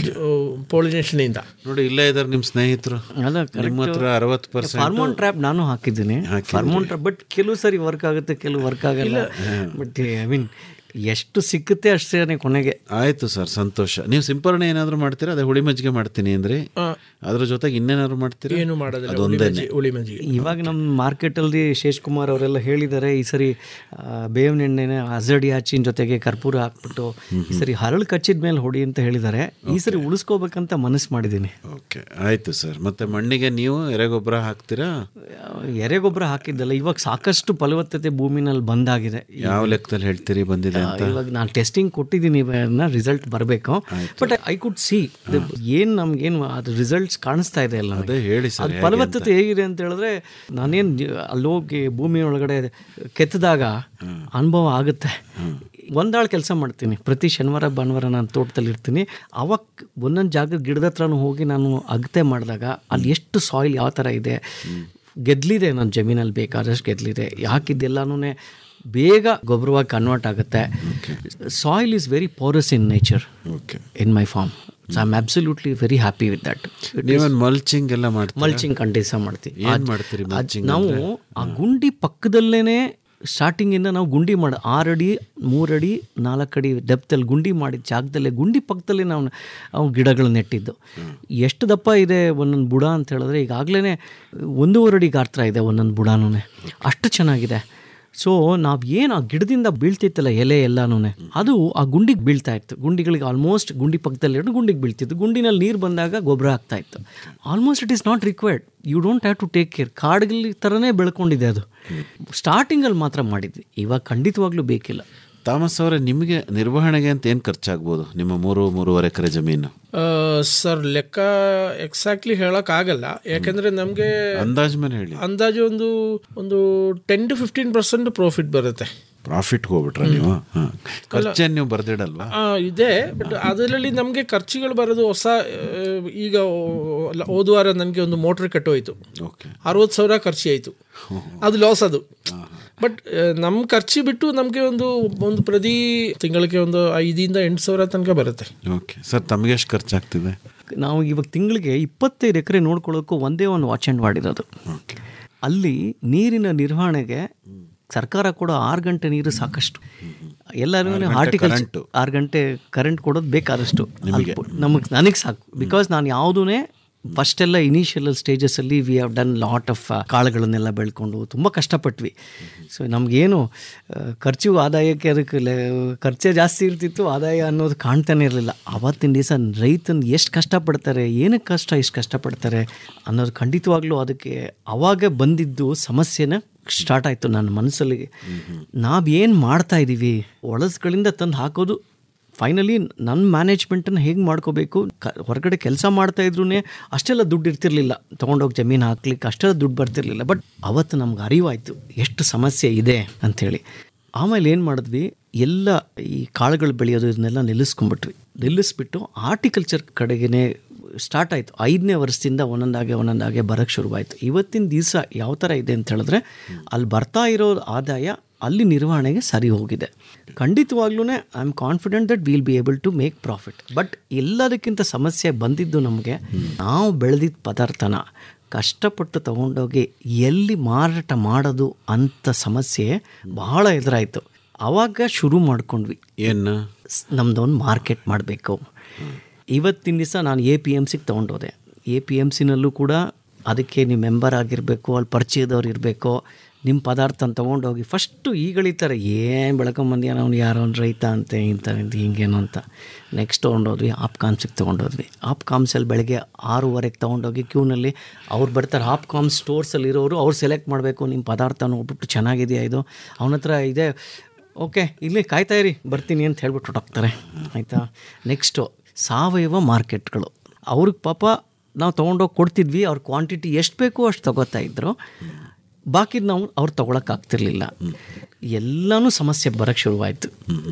ಪೋಲಿನೇಷನಿಂದ
ನೋಡಿ ಇಲ್ಲೇ ಇದ್ದಾರೆ ನಿಮ್ಮ ಸ್ನೇಹಿತರು
ಅಲ್ಲ
ನಿಮ್ಮ ಹತ್ರ ಅರವತ್ತು ಪರ್ಸೆಂಟ್
ಫಾರ್ಮೋನ್ ಟ್ರ್ಯಾಪ್ ನಾನು ಹಾಕಿದ್ದೀನಿ ಫಾರ್ಮೋನ್ ಟ್ರ್ಯಾಪ್ ಬಟ್ ಕೆಲವು ಸರಿ ವರ್ಕ್ ಆಗುತ್ತೆ ಕೆಲವು ವರ್ಕ್ ಆಗಲ್ಲ ಬಟ್ ಐ ಮೀನ್ ಎಷ್ಟು ಸಿಕ್ಕುತ್ತೆ ಅಷ್ಟೇ ಕೊನೆಗೆ
ಆಯ್ತು ಸರ್ ಸಂತೋಷ ನೀವು ಸಿಂಪರಣೆ ಏನಾದ್ರು ಮಾಡ್ತೀರಾ ಅದೇ ಹುಳಿ ಮಜ್ಜಿಗೆ ಮಾಡ್ತೀನಿ ಅಂದ್ರೆ ಅದ್ರ ಜೊತೆಗೆ ಇನ್ನೇನಾದ್ರು ಮಾಡ್ತೀರಾ
ಏನು ಮಾಡೋದಿಲ್ಲ ಹುಳಿ
ಅದೊಂದೇನೆ
ಮಜ್ಜಿಗೆ- ಹುಳಿ ಮಜ್ಜಿಗೆ
ಇವಾಗ ನಮ್ಮ ಮಾರ್ಕೆಟಲ್ಲಿ ಶೇಷ್ ಕುಮಾರ್ ಅವರೆಲ್ಲ ಹೇಳಿದ್ದಾರೆ ಈ ಸರಿ ಆ, ಬೇವಿನ ಎಣ್ಣೆನ ಅಜಡಿ ಹಚ್ಚಿನ ಜೊತೆಗೆ ಕರ್ಪೂರ ಹಾಕ್ಬಿಟ್ಟು ಈ ಸರಿ ಹರಳು ಕಚ್ಚಿದ ಮೇಲೆ ಹೊಡಿ ಅಂತ ಹೇಳಿದ್ದಾರೆ ಈ ಸರಿ ಉಳಿಸ್ಕೋಬೇಕಂತ ಮನಸ್ಸು ಮಾಡಿದ್ದೀನಿ
ಓಕೆ ಆಯ್ತು ಸರ್ ಮತ್ತೆ ಮಣ್ಣಿಗೆ ನೀವು ಎರೆಗೊಬ್ಬರ ಹಾಕ್ತೀರಾ
ಎರೆಗೊಬ್ಬರ ಹಾಕಿದ್ದಲ್ಲ ಇವಾಗ ಸಾಕಷ್ಟು ಫಲವತ್ತತೆ ಭೂಮಿನಲ್ಲಿ ಬಂದಾಗಿದೆ
ಯಾವ ಲೆಕ್ಕದಲ್ಲಿ ಹೇಳ್ತೀರಿ ಬಂದಿದೆ
ಆ,
ಅಂತ
ಇವಾಗ ನಾನು ಟೆಸ್ಟಿಂಗ್ ಕೊಟ್ಟಿದ್ದೀನಿ ರಿಸಲ್ಟ್ ಬರಬೇಕು ಬಟ್ ಐ ಕುಡ್ ಸಿ ಏನು ನಮ್ಗೇನು ಅದು ರಿಸಲ್ಟ್ಸ್ ಕಾಣಿಸ್ತಾ ಇದೆ ಅಲ್ಲ
ಅದೇ ಹೇಳಿ ಸರ್
ಅದು ಫಲವತ್ತತೆ ಹೇಗಿದೆ ಅಂತ ಹೇಳಿದ್ರೆ ನಾನೇನು ಅಲ್ಲೋಗಿ ಭೂಮಿ ಒಳಗಡೆ ಕೆತ್ತಿದಾಗ ಅನುಭವ ಆಗುತ್ತೆ ಒಂದಾಳು ಕೆಲಸ ಮಾಡ್ತೀನಿ ಪ್ರತಿ ಶನಿವಾರ ಭಾನುವಾರ ನಾನು ತೋಟದಲ್ಲಿ ಇರ್ತೀನಿ ಅವಾಗ ಒಂದೊಂದು ಜಾಗದ ಗಿಡದ ಹತ್ರನೂ ಹೋಗಿ ನಾನು ಅಗತೆ ಮಾಡಿದಾಗ ಅಲ್ಲಿ ಎಷ್ಟು ಸಾಯಿಲ್ ಯಾವ ಥರ ಇದೆ ಗೆದ್ಲಿದೆ ನನ್ನ ಜಮೀನಲ್ಲಿ ಬೇಕಾದಷ್ಟು ಗೆದ್ಲಿದೆ ಯಾಕಿದ್ದೆಲ್ಲನೂ ಬೇಗ ಗೊಬ್ಬರವಾಗಿ ಕನ್ವರ್ಟ್ ಆಗುತ್ತೆ soil is very porous in nature
okay
in my farm so I am absolutely very happy with that
ನೀವೇನು ಮಲ್ಚಿಂಗ್ ಎಲ್ಲ ಮಾಡ್ತೀರಾ
ಮಲ್ಚಿಂಗ್ ಖಂಡಿತ ಮಾಡ್ತೀವಿ
ಏನ್
ಅದ್-
ಮಾಡ್ತೀರಿ
ಅದ್
mulching
ನಾವು ಆ ಗುಂಡಿ ಪಕ್ಕದಲ್ಲೇನೆ ಸ್ಟಾರ್ಟಿಂಗಿಂದ ನಾವು ಗುಂಡಿ ಮಾಡಿ ಆರಡಿ ಮೂರಡಿ ನಾಲ್ಕಡಿ ಡೆಪ್ತಲ್ಲಿ ಗುಂಡಿ ಮಾಡಿದ ಜಾಗದಲ್ಲೇ ಗುಂಡಿ ಪಕ್ಕದಲ್ಲೇ ನಾವು ನಾವು ಗಿಡಗಳನ್ನ ನೆಟ್ಟಿದ್ದು ಎಷ್ಟು ದಪ್ಪ ಇದೆ ಒಂದೊಂದು ಬುಡ ಅಂತ ಹೇಳಿದ್ರೆ ಈಗಾಗಲೇ ಒಂದೂವರೆ ಅಡಿ ಗಾತ್ರ ಇದೆ ಒಂದೊಂದು ಬುಡನೂ ಅಷ್ಟು ಚೆನ್ನಾಗಿದೆ ಸೊ ನಾವು ಏನು ಆ ಗಿಡದಿಂದ ಬೀಳ್ತಿತ್ತಲ್ಲ ಎಲೆ ಎಲ್ಲನೂ ಅದು ಆ ಗುಂಡಿಗೆ ಬೀಳ್ತಾ ಇತ್ತು ಗುಂಡಿಗಳಿಗೆ ಆಲ್ಮೋಸ್ಟ್ ಗುಂಡಿ ಪಕ್ಕದಲ್ಲಿ ಎರಡು ಗುಂಡಿಗೆ ಬೀಳ್ತಿತ್ತು ಗುಂಡಿನಲ್ಲಿ ನೀರು ಬಂದಾಗ ಗೊಬ್ಬರ ಆಗ್ತಾ ಇತ್ತು almost it is not required you don't have to take care ಕಾಡುಗಲ್ಲಿ ಥರನೇ ಬೆಳ್ಕೊಂಡಿದೆ ಅದು ಸ್ಟಾರ್ಟಿಂಗಲ್ಲಿ ಮಾತ್ರ ಮಾಡಿದ್ವಿ ಇವಾಗ ಖಂಡಿತವಾಗ್ಲೂ ಬೇಕಿಲ್ಲ
ತಾಮಸ್ ಅವರೇ ನಿಮಗೆ ನಿರ್ವಹಣೆಗೆ ಅಂತ ಏನು ಖರ್ಚಾಗ್ಬೋದು ನಿಮ್ಮ ಮೂರು ಮೂರುವರೆ ಎಕರೆ ಜಮೀನು
ಸರ್ ಲೆಕ್ಕ ಎಕ್ಸಾಕ್ಟ್ಲಿ ಆಗಲ್ಲ ಯಾಕಂದ್ರೆ ನಮಗೆ
ಅಂದಾಜ್ ಮೇಲೆ ಹೇಳಿ
ಅಂದಾಜು ಒಂದು ಒಂದು ten to fifteen percent profit ಬರುತ್ತೆ
ಪ್ರಾಫಿಟ್ ಹೋಗ್ಬಿಟ್ರ ನೀವು ಹಾಂ ಖರ್ಚೇನು ನೀವು ಬರ್ದಿಡಲ್ವಾ
ಆ, ಇದೆ ಬಟ್ ಅದರಲ್ಲಿ ನಮಗೆ ಖರ್ಚುಗಳು ಬರೋದು ಹೊಸ ಆ, ಈಗ ಓ- ಅಲ್ಲ, ಹೋದ ವಾರ ನನಗೆ ಒಂದು ಮೋಟ್ರ್ ಕಟ್ಟೋಯ್ತು
ಓಕೆ
ಅರವತ್ತು ಸಾವಿರ ಖರ್ಚು ಆಯಿತು ಅದು ಲಾಸ್ ಅದು ಬಟ್ ನಮ್ಮ ಖರ್ಚು ಬಿಟ್ಟು ನಮಗೆ ಒಂದು ಒಂದು ಪ್ರತಿ ತಿಂಗಳಿಗೆ ಒಂದು ಐದಿಂದ ಎಂಟು ಸಾವಿರ ತನಕ ಬರುತ್ತೆ
ಓಕೆ ಸರ್ ತಮಗೆ ಎಷ್ಟು ಖರ್ಚಾಗ್ತಿದೆ
ನಾವು ಇವಾಗ ತಿಂಗಳಿಗೆ ಇಪ್ಪತ್ತೈದು ಎಕರೆ ನೋಡ್ಕೊಳ್ಳೋಕ್ಕೂ ಒಂದೇ ಒಂದು ವಾಚ್ ಆ್ಯಂಡ್ ಮಾಡಿರೋದು
ಓಕೆ
ಅಲ್ಲಿ ನೀರಿನ ನಿರ್ವಹಣೆಗೆ ಸರ್ಕಾರ ಕೊಡೋ ಆರು ಗಂಟೆ ನೀರು ಸಾಕಷ್ಟು ಎಲ್ಲರೂ ಹಾರ್ಟಿಕಲ್ಚರ್ ಆರು ಗಂಟೆ ಕರೆಂಟ್ ಕೊಡೋದು ಬೇಕಾದಷ್ಟು ನಮಗೆ ನನಗೆ ಸಾಕು ಬಿಕಾಸ್ ನಾನು ಯಾವುದೂ ಫಸ್ಟ್ ಎಲ್ಲ ಇನಿಷಿಯಲ್ ಸ್ಟೇಜಸಲ್ಲಿ we have done lot of ಕಾಳುಗಳನ್ನೆಲ್ಲ ಬೆಳ್ಕೊಂಡು ತುಂಬ ಕಷ್ಟಪಟ್ವಿ ಸೊ ನಮಗೇನು ಆ, ಖರ್ಚು ಆದಾಯಕ್ಕೆ ಅದಕ್ಕೆ ಲೆ- ಖರ್ಚೇ ಜಾಸ್ತಿ ಇರ್ತಿತ್ತು ಆದಾಯ ಅನ್ನೋದು ಕಾಣ್ತಾನೆ ಇರಲಿಲ್ಲ ಅವತ್ತಿನ ದಿವಸ ರೈತನ ಎಷ್ಟು ಕಷ್ಟಪಡ್ತಾರೆ ಏನಕ್ಕೆ ಕಷ್ಟ ಇಷ್ಟು ಕಷ್ಟಪಡ್ತಾರೆ ಅನ್ನೋದು ಖಂಡಿತವಾಗ್ಲೂ ಅದಕ್ಕೆ ಅವಾಗ ಬಂದಿದ್ದು ಸಮಸ್ಯೆನ ಸ್ಟಾರ್ಟ್ ಆಯಿತು ನನ್ನ ಮನಸ್ಸಲ್ಲಿ ನಾವೇನು ಮಾಡ್ತಾ ಇದ್ದೀವಿ ಒಳಸ್ಗಳಿಂದ ತಂದು ಹಾಕೋದು ಫೈನಲಿ ನನ್ನ ಮ್ಯಾನೇಜ್ಮೆಂಟನ್ನು ಹೇಗೆ ಮಾಡ್ಕೋಬೇಕು ಕ ಹೊರಗಡೆ ಕೆಲಸ ಮಾಡ್ತಾ ಇದ್ರೂ ಅಷ್ಟೆಲ್ಲ ದುಡ್ಡು ಇರ್ತಿರ್ಲಿಲ್ಲ ತೊಗೊಂಡೋಗಿ ಜಮೀನು ಹಾಕ್ಲಿಕ್ಕೆ ಅಷ್ಟೆಲ್ಲ ದುಡ್ಡು ಬರ್ತಿರ್ಲಿಲ್ಲ ಬಟ್ ಅವತ್ತು ನಮ್ಗೆ ಅರಿವಾಯಿತು ಎಷ್ಟು ಸಮಸ್ಯೆ ಇದೆ ಅಂಥೇಳಿ ಆಮೇಲೆ ಏನು ಮಾಡಿದ್ವಿ ಎಲ್ಲ ಈ ಕಾಳುಗಳು ಬೆಳೆಯೋದು ಇದನ್ನೆಲ್ಲ ನಿಲ್ಲಿಸ್ಕೊಂಬಿಟ್ವಿ ನಿಲ್ಲಿಸ್ಬಿಟ್ಟು ಆರ್ಟಿಕಲ್ಚರ್ ಕಡೆಗೇ ಸ್ಟಾರ್ಟ್ ಆಯಿತು ಐದನೇ ವರ್ಷದಿಂದ ಒಂದೊಂದಾಗೆ ಒಂದೊಂದಾಗೆ ಬರೋಕ್ಕೆ ಶುರುವಾಯಿತು ಇವತ್ತಿನ ದಿವಸ ಯಾವ ಥರ ಇದೆ ಅಂತ ಹೇಳಿದ್ರೆ ಅಲ್ಲಿ ಬರ್ತಾ ಇರೋ ಆದಾಯ ಅಲ್ಲಿ ನಿರ್ವಹಣೆಗೆ ಸರಿ ಹೋಗಿದೆ ಖಂಡಿತವಾಗ್ಲೂ I am confident that will be able to make profit but ಎಲ್ಲದಕ್ಕಿಂತ ಸಮಸ್ಯೆ ಬಂದಿದ್ದು ನಮಗೆ ನಾವು ಬೆಳೆದಿದ್ದ ಪದಾರ್ಥನ ಕಷ್ಟಪಟ್ಟು ತಗೊಂಡೋಗಿ ಎಲ್ಲಿ ಮಾರಾಟ ಮಾಡೋದು ಅಂತ ಸಮಸ್ಯೆ ಬಹಳ ಎದುರಾಯಿತು ಆವಾಗ ಶುರು ಮಾಡ್ಕೊಂಡ್ವಿ
ಏನು
ನಮ್ಮದೊಂದು ಮಾರ್ಕೆಟ್ ಮಾಡಬೇಕು ಇವತ್ತಿನ ದಿವಸ ನಾನು ಎ ಪಿ ಎಮ್ ಸಿಗೆ ತೊಗೊಂಡೋದೆ ಎ ಪಿ ಎಮ್ ಸಿನಲ್ಲೂ ಕೂಡ ಅದಕ್ಕೆ ನೀವು ಮೆಂಬರ್ ಆಗಿರಬೇಕು ಅಲ್ಲಿ ಪರಿಚಯದವ್ರು ಇರಬೇಕು ನಿಮ್ಮ ಪದಾರ್ಥನ ತೊಗೊಂಡೋಗಿ ಫಸ್ಟು ಈಗಳಿತಾರೆ ಏನು ಬೆಳ್ಕೊಂಬಂದ್ಯ ನಾವು ಯಾರೋ ಒಂದು ರೈತ ಅಂತೆ ಇಂಥ ಇಂಥ ಹಿಂಗೇನೋ ಅಂತ ನೆಕ್ಸ್ಟ್ ತೊಗೊಂಡೋದ್ವಿ ಆಪ್ ಕಾಮ್ಸಿಗೆ ತೊಗೊಂಡೋದ್ವಿ ಆಪ್ ಕಾಮ್ಸಲ್ಲಿ ಬೆಳಗ್ಗೆ ಆರೂವರೆಗೆ ತೊಗೊಂಡೋಗಿ ಕ್ಯೂನಲ್ಲಿ ಅವ್ರು ಬರ್ತಾರೆ ಆಪ್ ಕಾಮ್ ಸ್ಟೋರ್ಸಲ್ಲಿ ಇರೋರು ಅವ್ರು ಸೆಲೆಕ್ಟ್ ಮಾಡಬೇಕು ನಿಮ್ಮ ಪದಾರ್ಥ ನೋಡ್ಬಿಟ್ಟು ಚೆನ್ನಾಗಿದೆಯಾ ಇದು ಅವನ ಹತ್ರ ಇದೆ ಓಕೆ ಇಲ್ಲಿ ಕಾಯ್ತಾ ಇರಿ ಬರ್ತೀನಿ ಅಂತ ಹೇಳ್ಬಿಟ್ಟು ಹೊರಟೋಗ್ತಾರೆ ಆಯಿತಾ ನೆಕ್ಸ್ಟು ಸಾವಯವ ಮಾರ್ಕೆಟ್ಗಳು ಅವ್ರಿಗೆ ಪಾಪ ನಾವು ತೊಗೊಂಡೋಗಿ ಕೊಡ್ತಿದ್ವಿ ಅವ್ರ ಕ್ವಾಂಟಿಟಿ ಎಷ್ಟು ಬೇಕೋ ಅಷ್ಟು ತಗೋತಾ ಇದ್ರು ಬಾಕಿದ್ ನಾವು ಅವ್ರು ತೊಗೊಳಕ್ಕಾಗ್ತಿರ್ಲಿಲ್ಲ ಎಲ್ಲನೂ ಸಮಸ್ಯೆ ಬರೋಕ್ಕೆ ಶುರುವಾಯಿತು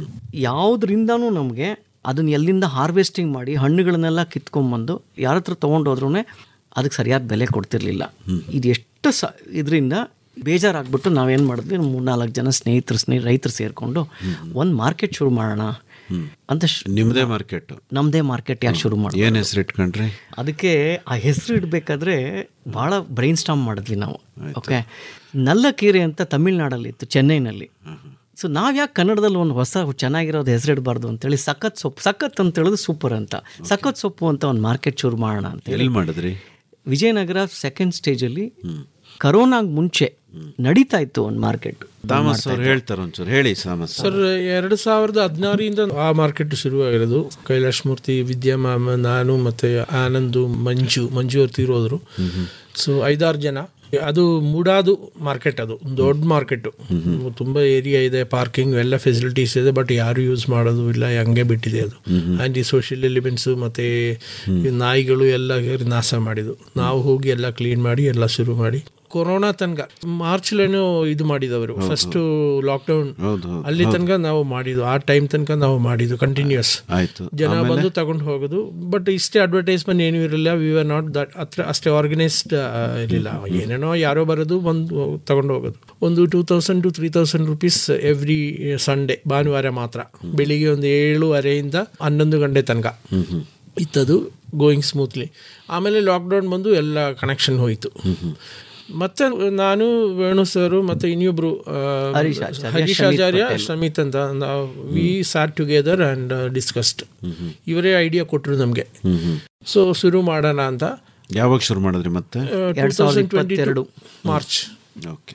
ಯಾವುದರಿಂದನೂ ನಮಗೆ ಅದನ್ನ ಎಲ್ಲಿಂದ ಹಾರ್ವೆಸ್ಟಿಂಗ್ ಮಾಡಿ ಹಣ್ಣುಗಳನ್ನೆಲ್ಲ ಕಿತ್ಕೊಂಬಂದು ಯಾರ ಹತ್ರ ತೊಗೊಂಡೋದ್ರೂ ಅದಕ್ಕೆ ಸರಿಯಾದ ಬೆಲೆ ಕೊಡ್ತಿರ್ಲಿಲ್ಲ ಇದು ಎಷ್ಟು ಸ ಇದರಿಂದ ಬೇಜಾರಾಗ್ಬಿಟ್ಟು ನಾವೇನು ಮಾಡಿದ್ವಿ ಮೂರ್ನಾಲ್ಕು ಜನ ಸ್ನೇಹಿತರು ಸ್ನೇಹ ರೈತರು ಸೇರಿಕೊಂಡು ಒಂದು ಮಾರ್ಕೆಟ್ ಶುರು ಮಾಡೋಣ ಅಂತ
ನಿಮ್ಮದೇ ಮಾರ್ಕೆಟ್
ನಮ್ಮದೇ ಮಾರ್ಕೆಟ್ ಯಾಕೆ ಶುರು ಮಾಡಿ
ಏನು ಹೆಸರು ಇಟ್ಕೊಂಡ್ರಿ
ಅದಕ್ಕೆ ಆ ಹೆಸರು ಇಡಬೇಕಾದ್ರೆ ಭಾಳ ಬ್ರೈನ್ ಸ್ಟಾಮ್ ಮಾಡಿದ್ವಿ ನಾವು ಓಕೆ ನಲ್ಲಕೀರೆ ಅಂತ ತಮಿಳ್ನಾಡಲ್ಲಿ ಇತ್ತು ಚೆನ್ನೈನಲ್ಲಿ ಸೊ ನಾವು ಯಾಕೆ ಕನ್ನಡದಲ್ಲಿ ಒಂದು ಹೊಸ ಚೆನ್ನಾಗಿರೋದು ಹೆಸರಿಡಬಾರ್ದು ಅಂತೇಳಿ ಸಖತ್ ಸೊಪ್ಪು ಸಖತ್ ಅಂತ ಹೇಳಿದ್ರೆ ಸೂಪರ್ ಅಂತ ಸಖತ್ ಸೊಪ್ಪು ಅಂತ ಒಂದು ಮಾರ್ಕೆಟ್ ಶುರು ಮಾಡೋಣ ಅಂತ ಹೇಳಿ
ಎಲ್ಲಿ ಮಾಡಿದ್ರಿ
ವಿಜಯನಗರ ಸೆಕೆಂಡ್ ಸ್ಟೇಜಲ್ಲಿ ಕರೋನಾಗ್ ಮುಂಚೆ ನಡೀತಾ ಇತ್ತು ಒಂದು ಮಾರ್ಕೆಟ್
ಥಾಮಸ್ ಅವ್ರು ಹೇಳ್ತಾರೆ ಒಂಚೂರು ಹೇಳಿ ಥಾಮಸ್
ಸರ್ ಎರಡು ಸಾವಿರದ ಹದಿನಾರರಿಂದ ಆ ಮಾರ್ಕೆಟ್ ಶುರುವಾಗಿರೋದು ಕೈಲಾಶ್ ಮೂರ್ತಿ ವಿದ್ಯಾಮಾಮ ನಾನು ಮತ್ತೆ ಆನಂದು ಮಂಜು ಮಂಜು ಅವ್ರು ತೀರೋದ್ರು ಸೊ ಐದಾರು ಜನ ಅದು ಮೂಡಾದು ಮಾರ್ಕೆಟ್ ಅದು ಒಂದು ದೊಡ್ಡ ಮಾರ್ಕೆಟ್ ತುಂಬಾ ಏರಿಯಾ ಇದೆ ಪಾರ್ಕಿಂಗ್ ಎಲ್ಲ ಫೆಸಿಲಿಟೀಸ್ ಇದೆ ಬಟ್ ಯಾರು ಯೂಸ್ ಮಾಡೋದು ಇಲ್ಲ ಹಂಗೆ ಬಿಟ್ಟಿದೆ ಅದು ಆ್ಯಂಟಿ ಸೋಷಿಯಲ್ ಎಲಿಮೆಂಟ್ಸ್ ಮತ್ತೆ ಈ ನಾಯಿಗಳು ಎಲ್ಲ ನಾಶ ಮಾಡಿದ್ದು ನಾವು ಹೋಗಿ ಎಲ್ಲ ಕ್ಲೀನ್ ಮಾಡಿ ಎಲ್ಲ ಶುರು ಮಾಡಿ ಕೊರೋನಾ ತನಕ ಮಾರ್ಚ್ಲೇನೋ ಇದು ಮಾಡಿದವರು ಫಸ್ಟ್ ಲಾಕ್ಡೌನ್
ಹೌದು ಹೌದು
ಅಲ್ಲಿ ತನಕ ನಾವು ಮಾಡಿದ್ದು ಆ ಟೈಮ್ ತನಕ ನಾವು ಮಾಡಿದ್ದು ಕಂಟಿನ್ಯೂಸ್
ಆಯ್ತು
ಜನ ಬಂದು ತಗೊಂಡು ಹೋಗೋದು ಬಟ್ ಇಷ್ಟೇ ಅಡ್ವರ್ಟೈಸ್ಮೆಂಟ್ ಏನೂ ಇರಲಿಲ್ಲ ವಿ ಆರ್ ನಾಟ್ ದಟ್ ಹತ್ರ ಅಷ್ಟೇ ಆರ್ಗನೈಸ್ಡ್ ಇರಲಿಲ್ಲ ಏನೇನೋ ಯಾರೋ ಬರೋದು ಬಂದು ತಗೊಂಡು ಹೋಗೋದು ಒಂದು two thousand to three thousand rupees every Sunday ಭಾನುವಾರ ಮಾತ್ರ ಬೆಳಿಗ್ಗೆ ಒಂದು ಏಳುವರೆಯಿಂದ ಹನ್ನೊಂದು ಗಂಟೆ ತನಕ ಇತ್ತದು ಗೋಯಿಂಗ್ ಸ್ಮೂತ್ಲಿ ಆಮೇಲೆ ಲಾಕ್ಡೌನ್ ಬಂದು ಎಲ್ಲ ಕನೆಕ್ಷನ್ ಹೋಯಿತು ಮತ್ತೆ ನಾನು ವೇಣು ಸರ್ ಮತ್ತೆ ಇನ್ನೊಬ್ರು ಆ,
ಹರೀಶ್ ಆಚಾರ್ಯ,
ಹರೀಶ್
ಶಮಿತ್
ಆಚಾರ್ಯ
ಪಟೇಲ್.
ಶಮಿತ್ ಅಂತ we sat together and discussed ಇವರೇ ಐಡಿಯಾ ಕೊಟ್ಟರು ನಮಗೆ ಸೊ ಶುರು ಮಾಡೋಣ ಅಂತ
ಯಾವಾಗ ಶುರು ಮಾಡಿದ್ರಿ ಮತ್ತೆ
ಎರಡ್ ಸಾವಿರದ ಇಪ್ಪತ್ತೆರಡು.
ಮಾರ್ಚ್
ಓಕೆ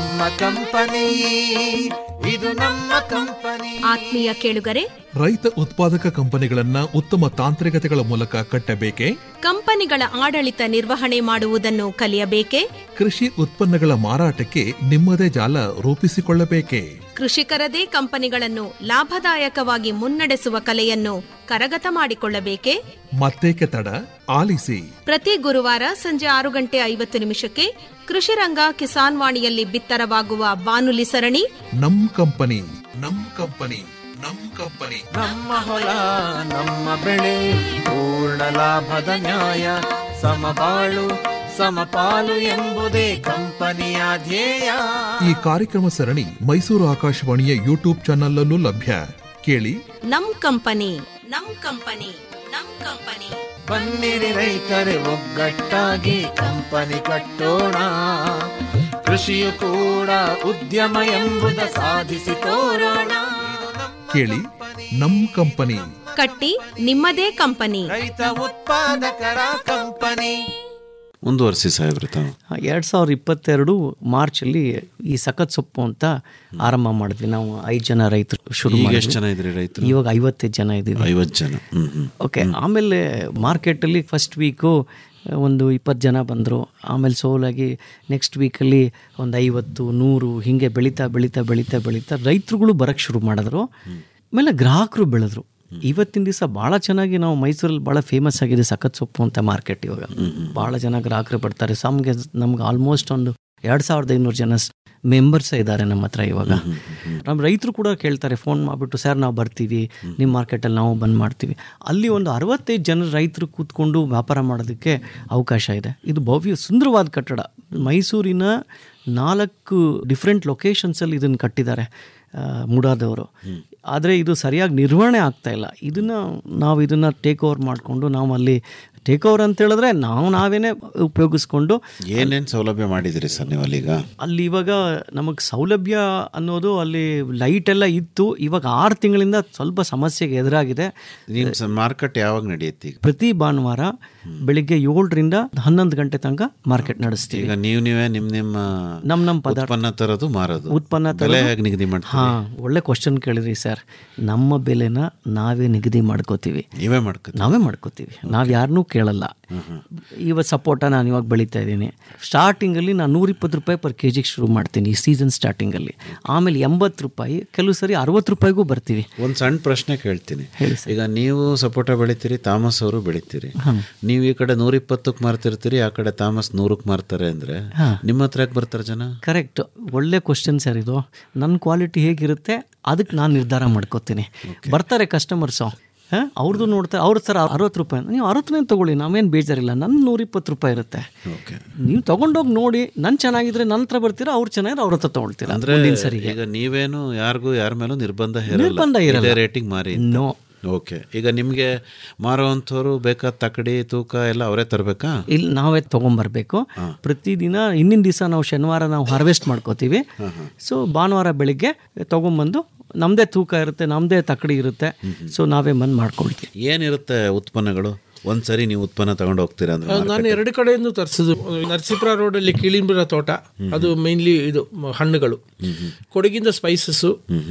ಆತ್ಮೀಯ ಕೇಳುಗರೆ
ರೈತ ಉತ್ಪಾದಕ ಕಂಪನಿಗಳನ್ನ ಉತ್ತಮ ತಾಂತ್ರಿಕತೆಗಳ ಮೂಲಕ ಕಟ್ಟಬೇಕೆ
ಕಂಪನಿಗಳ ಆಡಳಿತ ನಿರ್ವಹಣೆ ಮಾಡುವುದನ್ನು ಕಲಿಯಬೇಕೆ
ಕೃಷಿ ಉತ್ಪನ್ನಗಳ ಮಾರಾಟಕ್ಕೆ ನಿಮ್ಮದೇ ಜಾಲ ರೂಪಿಸಿಕೊಳ್ಳಬೇಕೆ
ಕೃಷಿಕರದೇ ಕಂಪನಿಗಳನ್ನು ಲಾಭದಾಯಕವಾಗಿ ಮುನ್ನಡೆಸುವ ಕಲೆಯನ್ನು ಕರಗತ ಮಾಡಿಕೊಳ್ಳಬೇಕೆ
ಮತ್ತೇಕೆ ತಡ ಆಲಿಸಿ
ಪ್ರತಿ ಗುರುವಾರ ಸಂಜೆ ಆರು ಗಂಟೆ ಐವತ್ತು ನಿಮಿಷಕ್ಕೆ ಕೃಷಿರಂಗ ಕಿಸಾನ್ ವಾಣಿಯಲ್ಲಿ ಬಿತ್ತರವಾಗುವ ಬಾನುಲಿ ಸರಣಿ
ನಮ್ ಕಂಪನಿ ನಮ್ ಕಂಪನಿ ನಮ್ ಕಂಪನಿ
ನಮ್ಮ ಹೊಲ ನಮ್ಮ ಬೆಳೆ ಪೂರ್ಣ ಲಾಭದ ನ್ಯಾಯ ಸಮಬಾಳು ಸಮಪಾಲು ಎಂಬುದೇ ಕಂಪನಿಯ ಧ್ಯೇಯ
ಈ ಕಾರ್ಯಕ್ರಮ ಸರಣಿ ಮೈಸೂರು ಆಕಾಶವಾಣಿಯ ಯೂಟ್ಯೂಬ್ ಚಾನಲ್ಲೂ ಲಭ್ಯ ಕೇಳಿ
ನಮ್ ಕಂಪನಿ ನಮ್ ಕಂಪನಿ ನಮ್ ಕಂಪನಿ
ಬನ್ನಿರಿ ರೈತರೆ ಒಗ್ಗಟ್ಟಾಗಿ ಕಂಪನಿ ಕಟ್ಟೋಣ ಕೃಷಿಯು ಕೂಡ ಉದ್ಯಮ ಎಂಬುದ ಸಾಧಿಸಿ ತೋರೋಣ
ಕೇಳಿ ನಮ್ ಕಂಪನಿ
ಕಟ್ಟಿ ನಿಮ್ಮದೇ ಕಂಪನಿ
ರೈತ ಉತ್ಪಾದಕರ ಕಂಪನಿ
ಮುಂದುವರಿಸಿ ಸಾಹೇಬ್ರೆ ತಾವು
ಎರಡು ಸಾವಿರದ ಇಪ್ಪತ್ತೆರಡು ಮಾರ್ಚಲ್ಲಿ ಈ ಸಖತ್ ಸೊಪ್ಪು ಅಂತ ಆರಂಭ ಮಾಡಿದ್ವಿ ನಾವು ಐದು ಜನ ರೈತರು ಶುರು
ಈಗ
ಮಾಡಿದ್ವಿ
ಎಷ್ಟು ಜನ ಇದ್ರಿ ರೈತರು
ಇವಾಗ ಐವತ್ತೈದು ಜನ ಇದ್ದೀವಿ
ಐವತ್ತು ಜನ ಹ್ಮ್ ಹ್ಮ್
ಓಕೆ ಆಮೇಲೆ ಮಾರ್ಕೆಟಲ್ಲಿ ಫಸ್ಟ್ ವೀಕು ಒಂದು ಇಪ್ಪತ್ತು ಜನ ಬಂದರು ಆಮೇಲೆ ಸೋಲಾಗಿ ನೆಕ್ಸ್ಟ್ ವೀಕಲ್ಲಿ ಒಂದು ಐವತ್ತು ನೂರು ಹೀಗೆ ಬೆಳೀತಾ ಬೆಳೀತಾ ಬೆಳೀತಾ ಬೆಳೀತಾ ರೈತರುಗಳು ಬರೋಕ್ಕೆ ಶುರು ಮಾಡಿದ್ರು ಆಮೇಲೆ ಗ್ರಾಹಕರು ಬೆಳೆದ್ರು ಇವತ್ತಿನ ದಿವಸ ಭಾಳ ಚೆನ್ನಾಗಿ ನಾವು ಮೈಸೂರಲ್ಲಿ ಭಾಳ ಫೇಮಸ್ ಆಗಿದೆ ಸಖತ್ ಸೊಪ್ಪು ಅಂತ ಮಾರ್ಕೆಟ್ ಇವಾಗ ಭಾಳ ಜನ ಗ್ರಾಹಕರು ಬರ್ತಾರೆ ಸಮ್ಗೆ ನಮ್ಗೆ ಆಲ್ಮೋಸ್ಟ್ ಒಂದು ಎರಡು ಸಾವಿರದ ಐನೂರು ಜನ ಮೆಂಬರ್ಸ್ ಇದ್ದಾರೆ ನಮ್ಮ ಹತ್ರ ಇವಾಗ ನಮ್ಮ ರೈತರು ಕೂಡ ಕೇಳ್ತಾರೆ ಫೋನ್ ಮಾಡಿಬಿಟ್ಟು ಸರ್ ನಾವು ಬರ್ತೀವಿ ನಿಮ್ಮ ಮಾರ್ಕೆಟಲ್ಲಿ ನಾವು ಬಂದ್ ಮಾಡ್ತೀವಿ ಅಲ್ಲಿ ಒಂದು ಅರವತ್ತೈದು ಜನ ರೈತರು ಕೂತ್ಕೊಂಡು ವ್ಯಾಪಾರ ಮಾಡೋದಕ್ಕೆ ಅವಕಾಶ ಇದೆ ಇದು ಭವ್ಯ ಸುಂದರವಾದ ಕಟ್ಟಡ ಮೈಸೂರಿನ ನಾಲ್ಕು ಡಿಫ್ರೆಂಟ್ ಲೊಕೇಶನ್ಸಲ್ಲಿ ಇದನ್ನು ಕಟ್ಟಿದ್ದಾರೆ ಆ, ಮುಡಾದವರು ಆದರೆ ಇದು ಸರಿಯಾಗಿ ನಿರ್ವಹಣೆ ಆಗ್ತಾ ಇಲ್ಲ ಇದನ್ನು ನಾವು ಇದನ್ನು ಟೇಕ್ ಓವರ್ ಮಾಡಿಕೊಂಡು ನಾವು ಅಲ್ಲಿ ಟೇಕ್ ಓವರ್ ಅಂತ ಹೇಳಿದ್ರೆ ನಾವು ನಾವೇನೇ ಉಪಯೋಗಿಸ್ಕೊಂಡು
ಏನೇನು ಸೌಲಭ್ಯ ಮಾಡಿದಿರಿ ಸರ್ ನೀವು ಅಲ್ಲೀಗ
ಅಲ್ಲಿ ಇವಾಗ ನಮಗೆ ಸೌಲಭ್ಯ ಅನ್ನೋದು ಅಲ್ಲಿ ಲೈಟ್ ಎಲ್ಲ ಇತ್ತು ಇವಾಗ ಆರು ತಿಂಗಳಿಂದ ಸ್ವಲ್ಪ ಸಮಸ್ಯೆಗೆ ಎದುರಾಗಿದೆ
ನಿಮ್ಮ ಮಾರ್ಕೆಟ್ ಯಾವಾಗ ನಡೆಯುತ್ತೆ ಈಗ
ಪ್ರತಿ ಭಾನುವಾರ ಬೆಳಿಗ್ಗೆ ಏಳರಿಂದ ಹನ್ನೊಂದು ಗಂಟೆ ತನಕ ಮಾರ್ಕೆಟ್ ನಡೆಸ್ತೀವಿ
ಈಗ ನೀವು ನೀವೇ ನಿಮ್ಮ ನಿಮ್ಮ
ನಮ್ಮ ನಮ್ಮ ಪದಾರ್ಥ
ಉತ್ಪನ್ನ ತರೋದು ಮಾರೋದು
ಉತ್ಪನ್ನ
ಬೆಲೆ
ತರೋದು-
ಹೇಗೆ ನಿಗದಿ ಮಾಡ್ತೀವಿ
ಹಾ ಒಳ್ಳೆ ಕ್ವಶನ್ ಕೇಳಿದ್ರಿ ಸರ್ ನಮ್ಮ ಬೆಲೆನ ನಾವೇ ನಿಗದಿ ಮಾಡ್ಕೋತೀವಿ
ನೀವೇ ಮಾಡ್ಕೊ
ನಾವೇ ಮಾಡ್ಕೋತೀವಿ ನಾವು ಯಾರನ್ನೂ ಕೇಳಲ್ಲ ಇವತ್ತು ಸಪೋಟ ನಾನು ಇವಾಗ ಬೆಳೀತಾ ಇದ್ದೀನಿ ಸ್ಟಾರ್ಟಿಂಗಲ್ಲಿ ನಾನು ನೂರಿಪ್ಪತ್ತು ರೂಪಾಯಿ ಪರ್ ಕೆ ಜಿಗೆ ಶುರು ಮಾಡ್ತೀನಿ ಈ ಸೀಸನ್ ಸ್ಟಾರ್ಟಿಂಗಲ್ಲಿ ಆಮೇಲೆ ಎಂಬತ್ತು ರೂಪಾಯಿ ಕೆಲವು ಸರಿ ಅರವತ್ತು ರೂಪಾಯಿಗೂ ಬರ್ತೀವಿ
ಒಂದು ಸಣ್ಣ ಪ್ರಶ್ನೆ ಕೇಳ್ತೀನಿ
ಹೇಳಿ
ಈಗ ನೀವು ಸಪೋಟ ಬೆಳಿತೀರಿ ತಾಮಸ್ ಅವರು ಬೆಳಿತೀರಿ ನೀವು ಈ ಕಡೆ ನೂರಿಪ್ಪತ್ತಕ್ಕೆ ಮಾರ್ತಿರ್ತೀರಿ ಆ ಕಡೆ ತಾಮಸ್ ನೂರಕ್ಕೆ ಮಾರ್ತಾರೆ ಅಂದ್ರೆ ನಿಮ್ಮ ಹತ್ರ ಯಾಕೆ ಬರ್ತಾರೆ ಜನ
ಕರೆಕ್ಟ್ ಒಳ್ಳೆ ಕ್ವಶನ್ ಸರ್ ಇದು ನನ್ನ ಕ್ವಾಲಿಟಿ ಹೇಗಿರುತ್ತೆ ಅದಕ್ಕೆ ನಾನು ನಿರ್ಧಾರ ಮಾಡ್ಕೋತೀನಿ ಬರ್ತಾರೆ ಕಸ್ಟಮರ್ಸು ಹಾಂ ಅವ್ರದ್ದು ನೋಡ್ತಾರೆ ಅವ್ರ ಸರ್ ಅರವತ್ತು ರೂಪಾಯಿ ನೀವು ಅರವತ್ತನೇ ತೊಗೊಳ್ಳಿ ನಾವೇನು ಬೇಜಾರಿಲ್ಲ ನನ್ನ ನೂರಿಪ್ಪತ್ತು ರೂಪಾಯಿ ಇರುತ್ತೆ
ಓಕೆ
ನೀವು ತೊಗೊಂಡೋಗಿ ನೋಡಿ ನನ್ನ ಚೆನ್ನಾಗಿದ್ರೆ ನನ್ನ ಹತ್ರ ಬರ್ತೀರಾ ಅವ್ರು ಚೆನ್ನಾಗಿದ್ರೆ ಅವ್ರ ಹತ್ರ ತೊಗೊಳ್ತೀರಾ
ಅಂದ್ರೆ
ಮುಂದಿನ ಸರಿಗೆ
ಈಗ ನೀವೇನು ಯಾರಿಗೂ ಯಾರ ಮೇಲೂ ನಿರ್ಬಂಧ ಹೇರಲ್ಲ
ನಿರ್ಬಂಧ ಇರಲ್ಲ.
ಇದೇ ರೇಟಿಂಗ್ ಮಾರಿ
ನೋ
ಓಕೆ ಈಗ ನಿಮಗೆ ಮಾರುವಂಥವ್ರು ಬೇಕಾದ ತಕಡಿ ತೂಕ ಎಲ್ಲ ಅವರೇ ತರಬೇಕಾ
ಇಲ್ಲಿ ನಾವೇ ತೊಗೊಂಬರ್ಬೇಕು ಪ್ರತಿದಿನ ಹಿಂದಿನ ದಿವಸ ನಾವು ಶನಿವಾರ ನಾವು ಹಾರ್ವೆಸ್ಟ್ ಮಾಡ್ಕೋತೀವಿ ಸೊ ಭಾನುವಾರ ಬೆಳಿಗ್ಗೆ ತೊಗೊಂಬಂದು ನಮ್ಮದೇ ತೂಕ ಇರುತ್ತೆ ನಮ್ಮದೇ ತಕಡಿ ಇರುತ್ತೆ ಸೊ ನಾವೇ ಬಂದು ಮಾಡ್ಕೊಳ್ತೀವಿ
ಏನಿರುತ್ತೆ ಉತ್ಪನ್ನಗಳು ಒಂದ್ಸರಿ ನೀವು ಉತ್ಪನ್ನ ತಗೊಂಡು ಹೋಗ್ತೀರಾ ಅಂದ್ರೆ
ಆ, ನಾನು ಎರಡು ಕಡೆಯಿಂದ ತರಿಸಿದ್ದು ನರಸೀಪುರ ರೋಡಲ್ಲಿ ಕಿಳಿಂಬಿರ ತೋಟ ಅದು ಮೇನ್ಲಿ ಇದು ಮ- ಹಣ್ಣುಗಳು ಕೊಡಗಿಂದ ಸ್ಪೈಸಸ್ಸು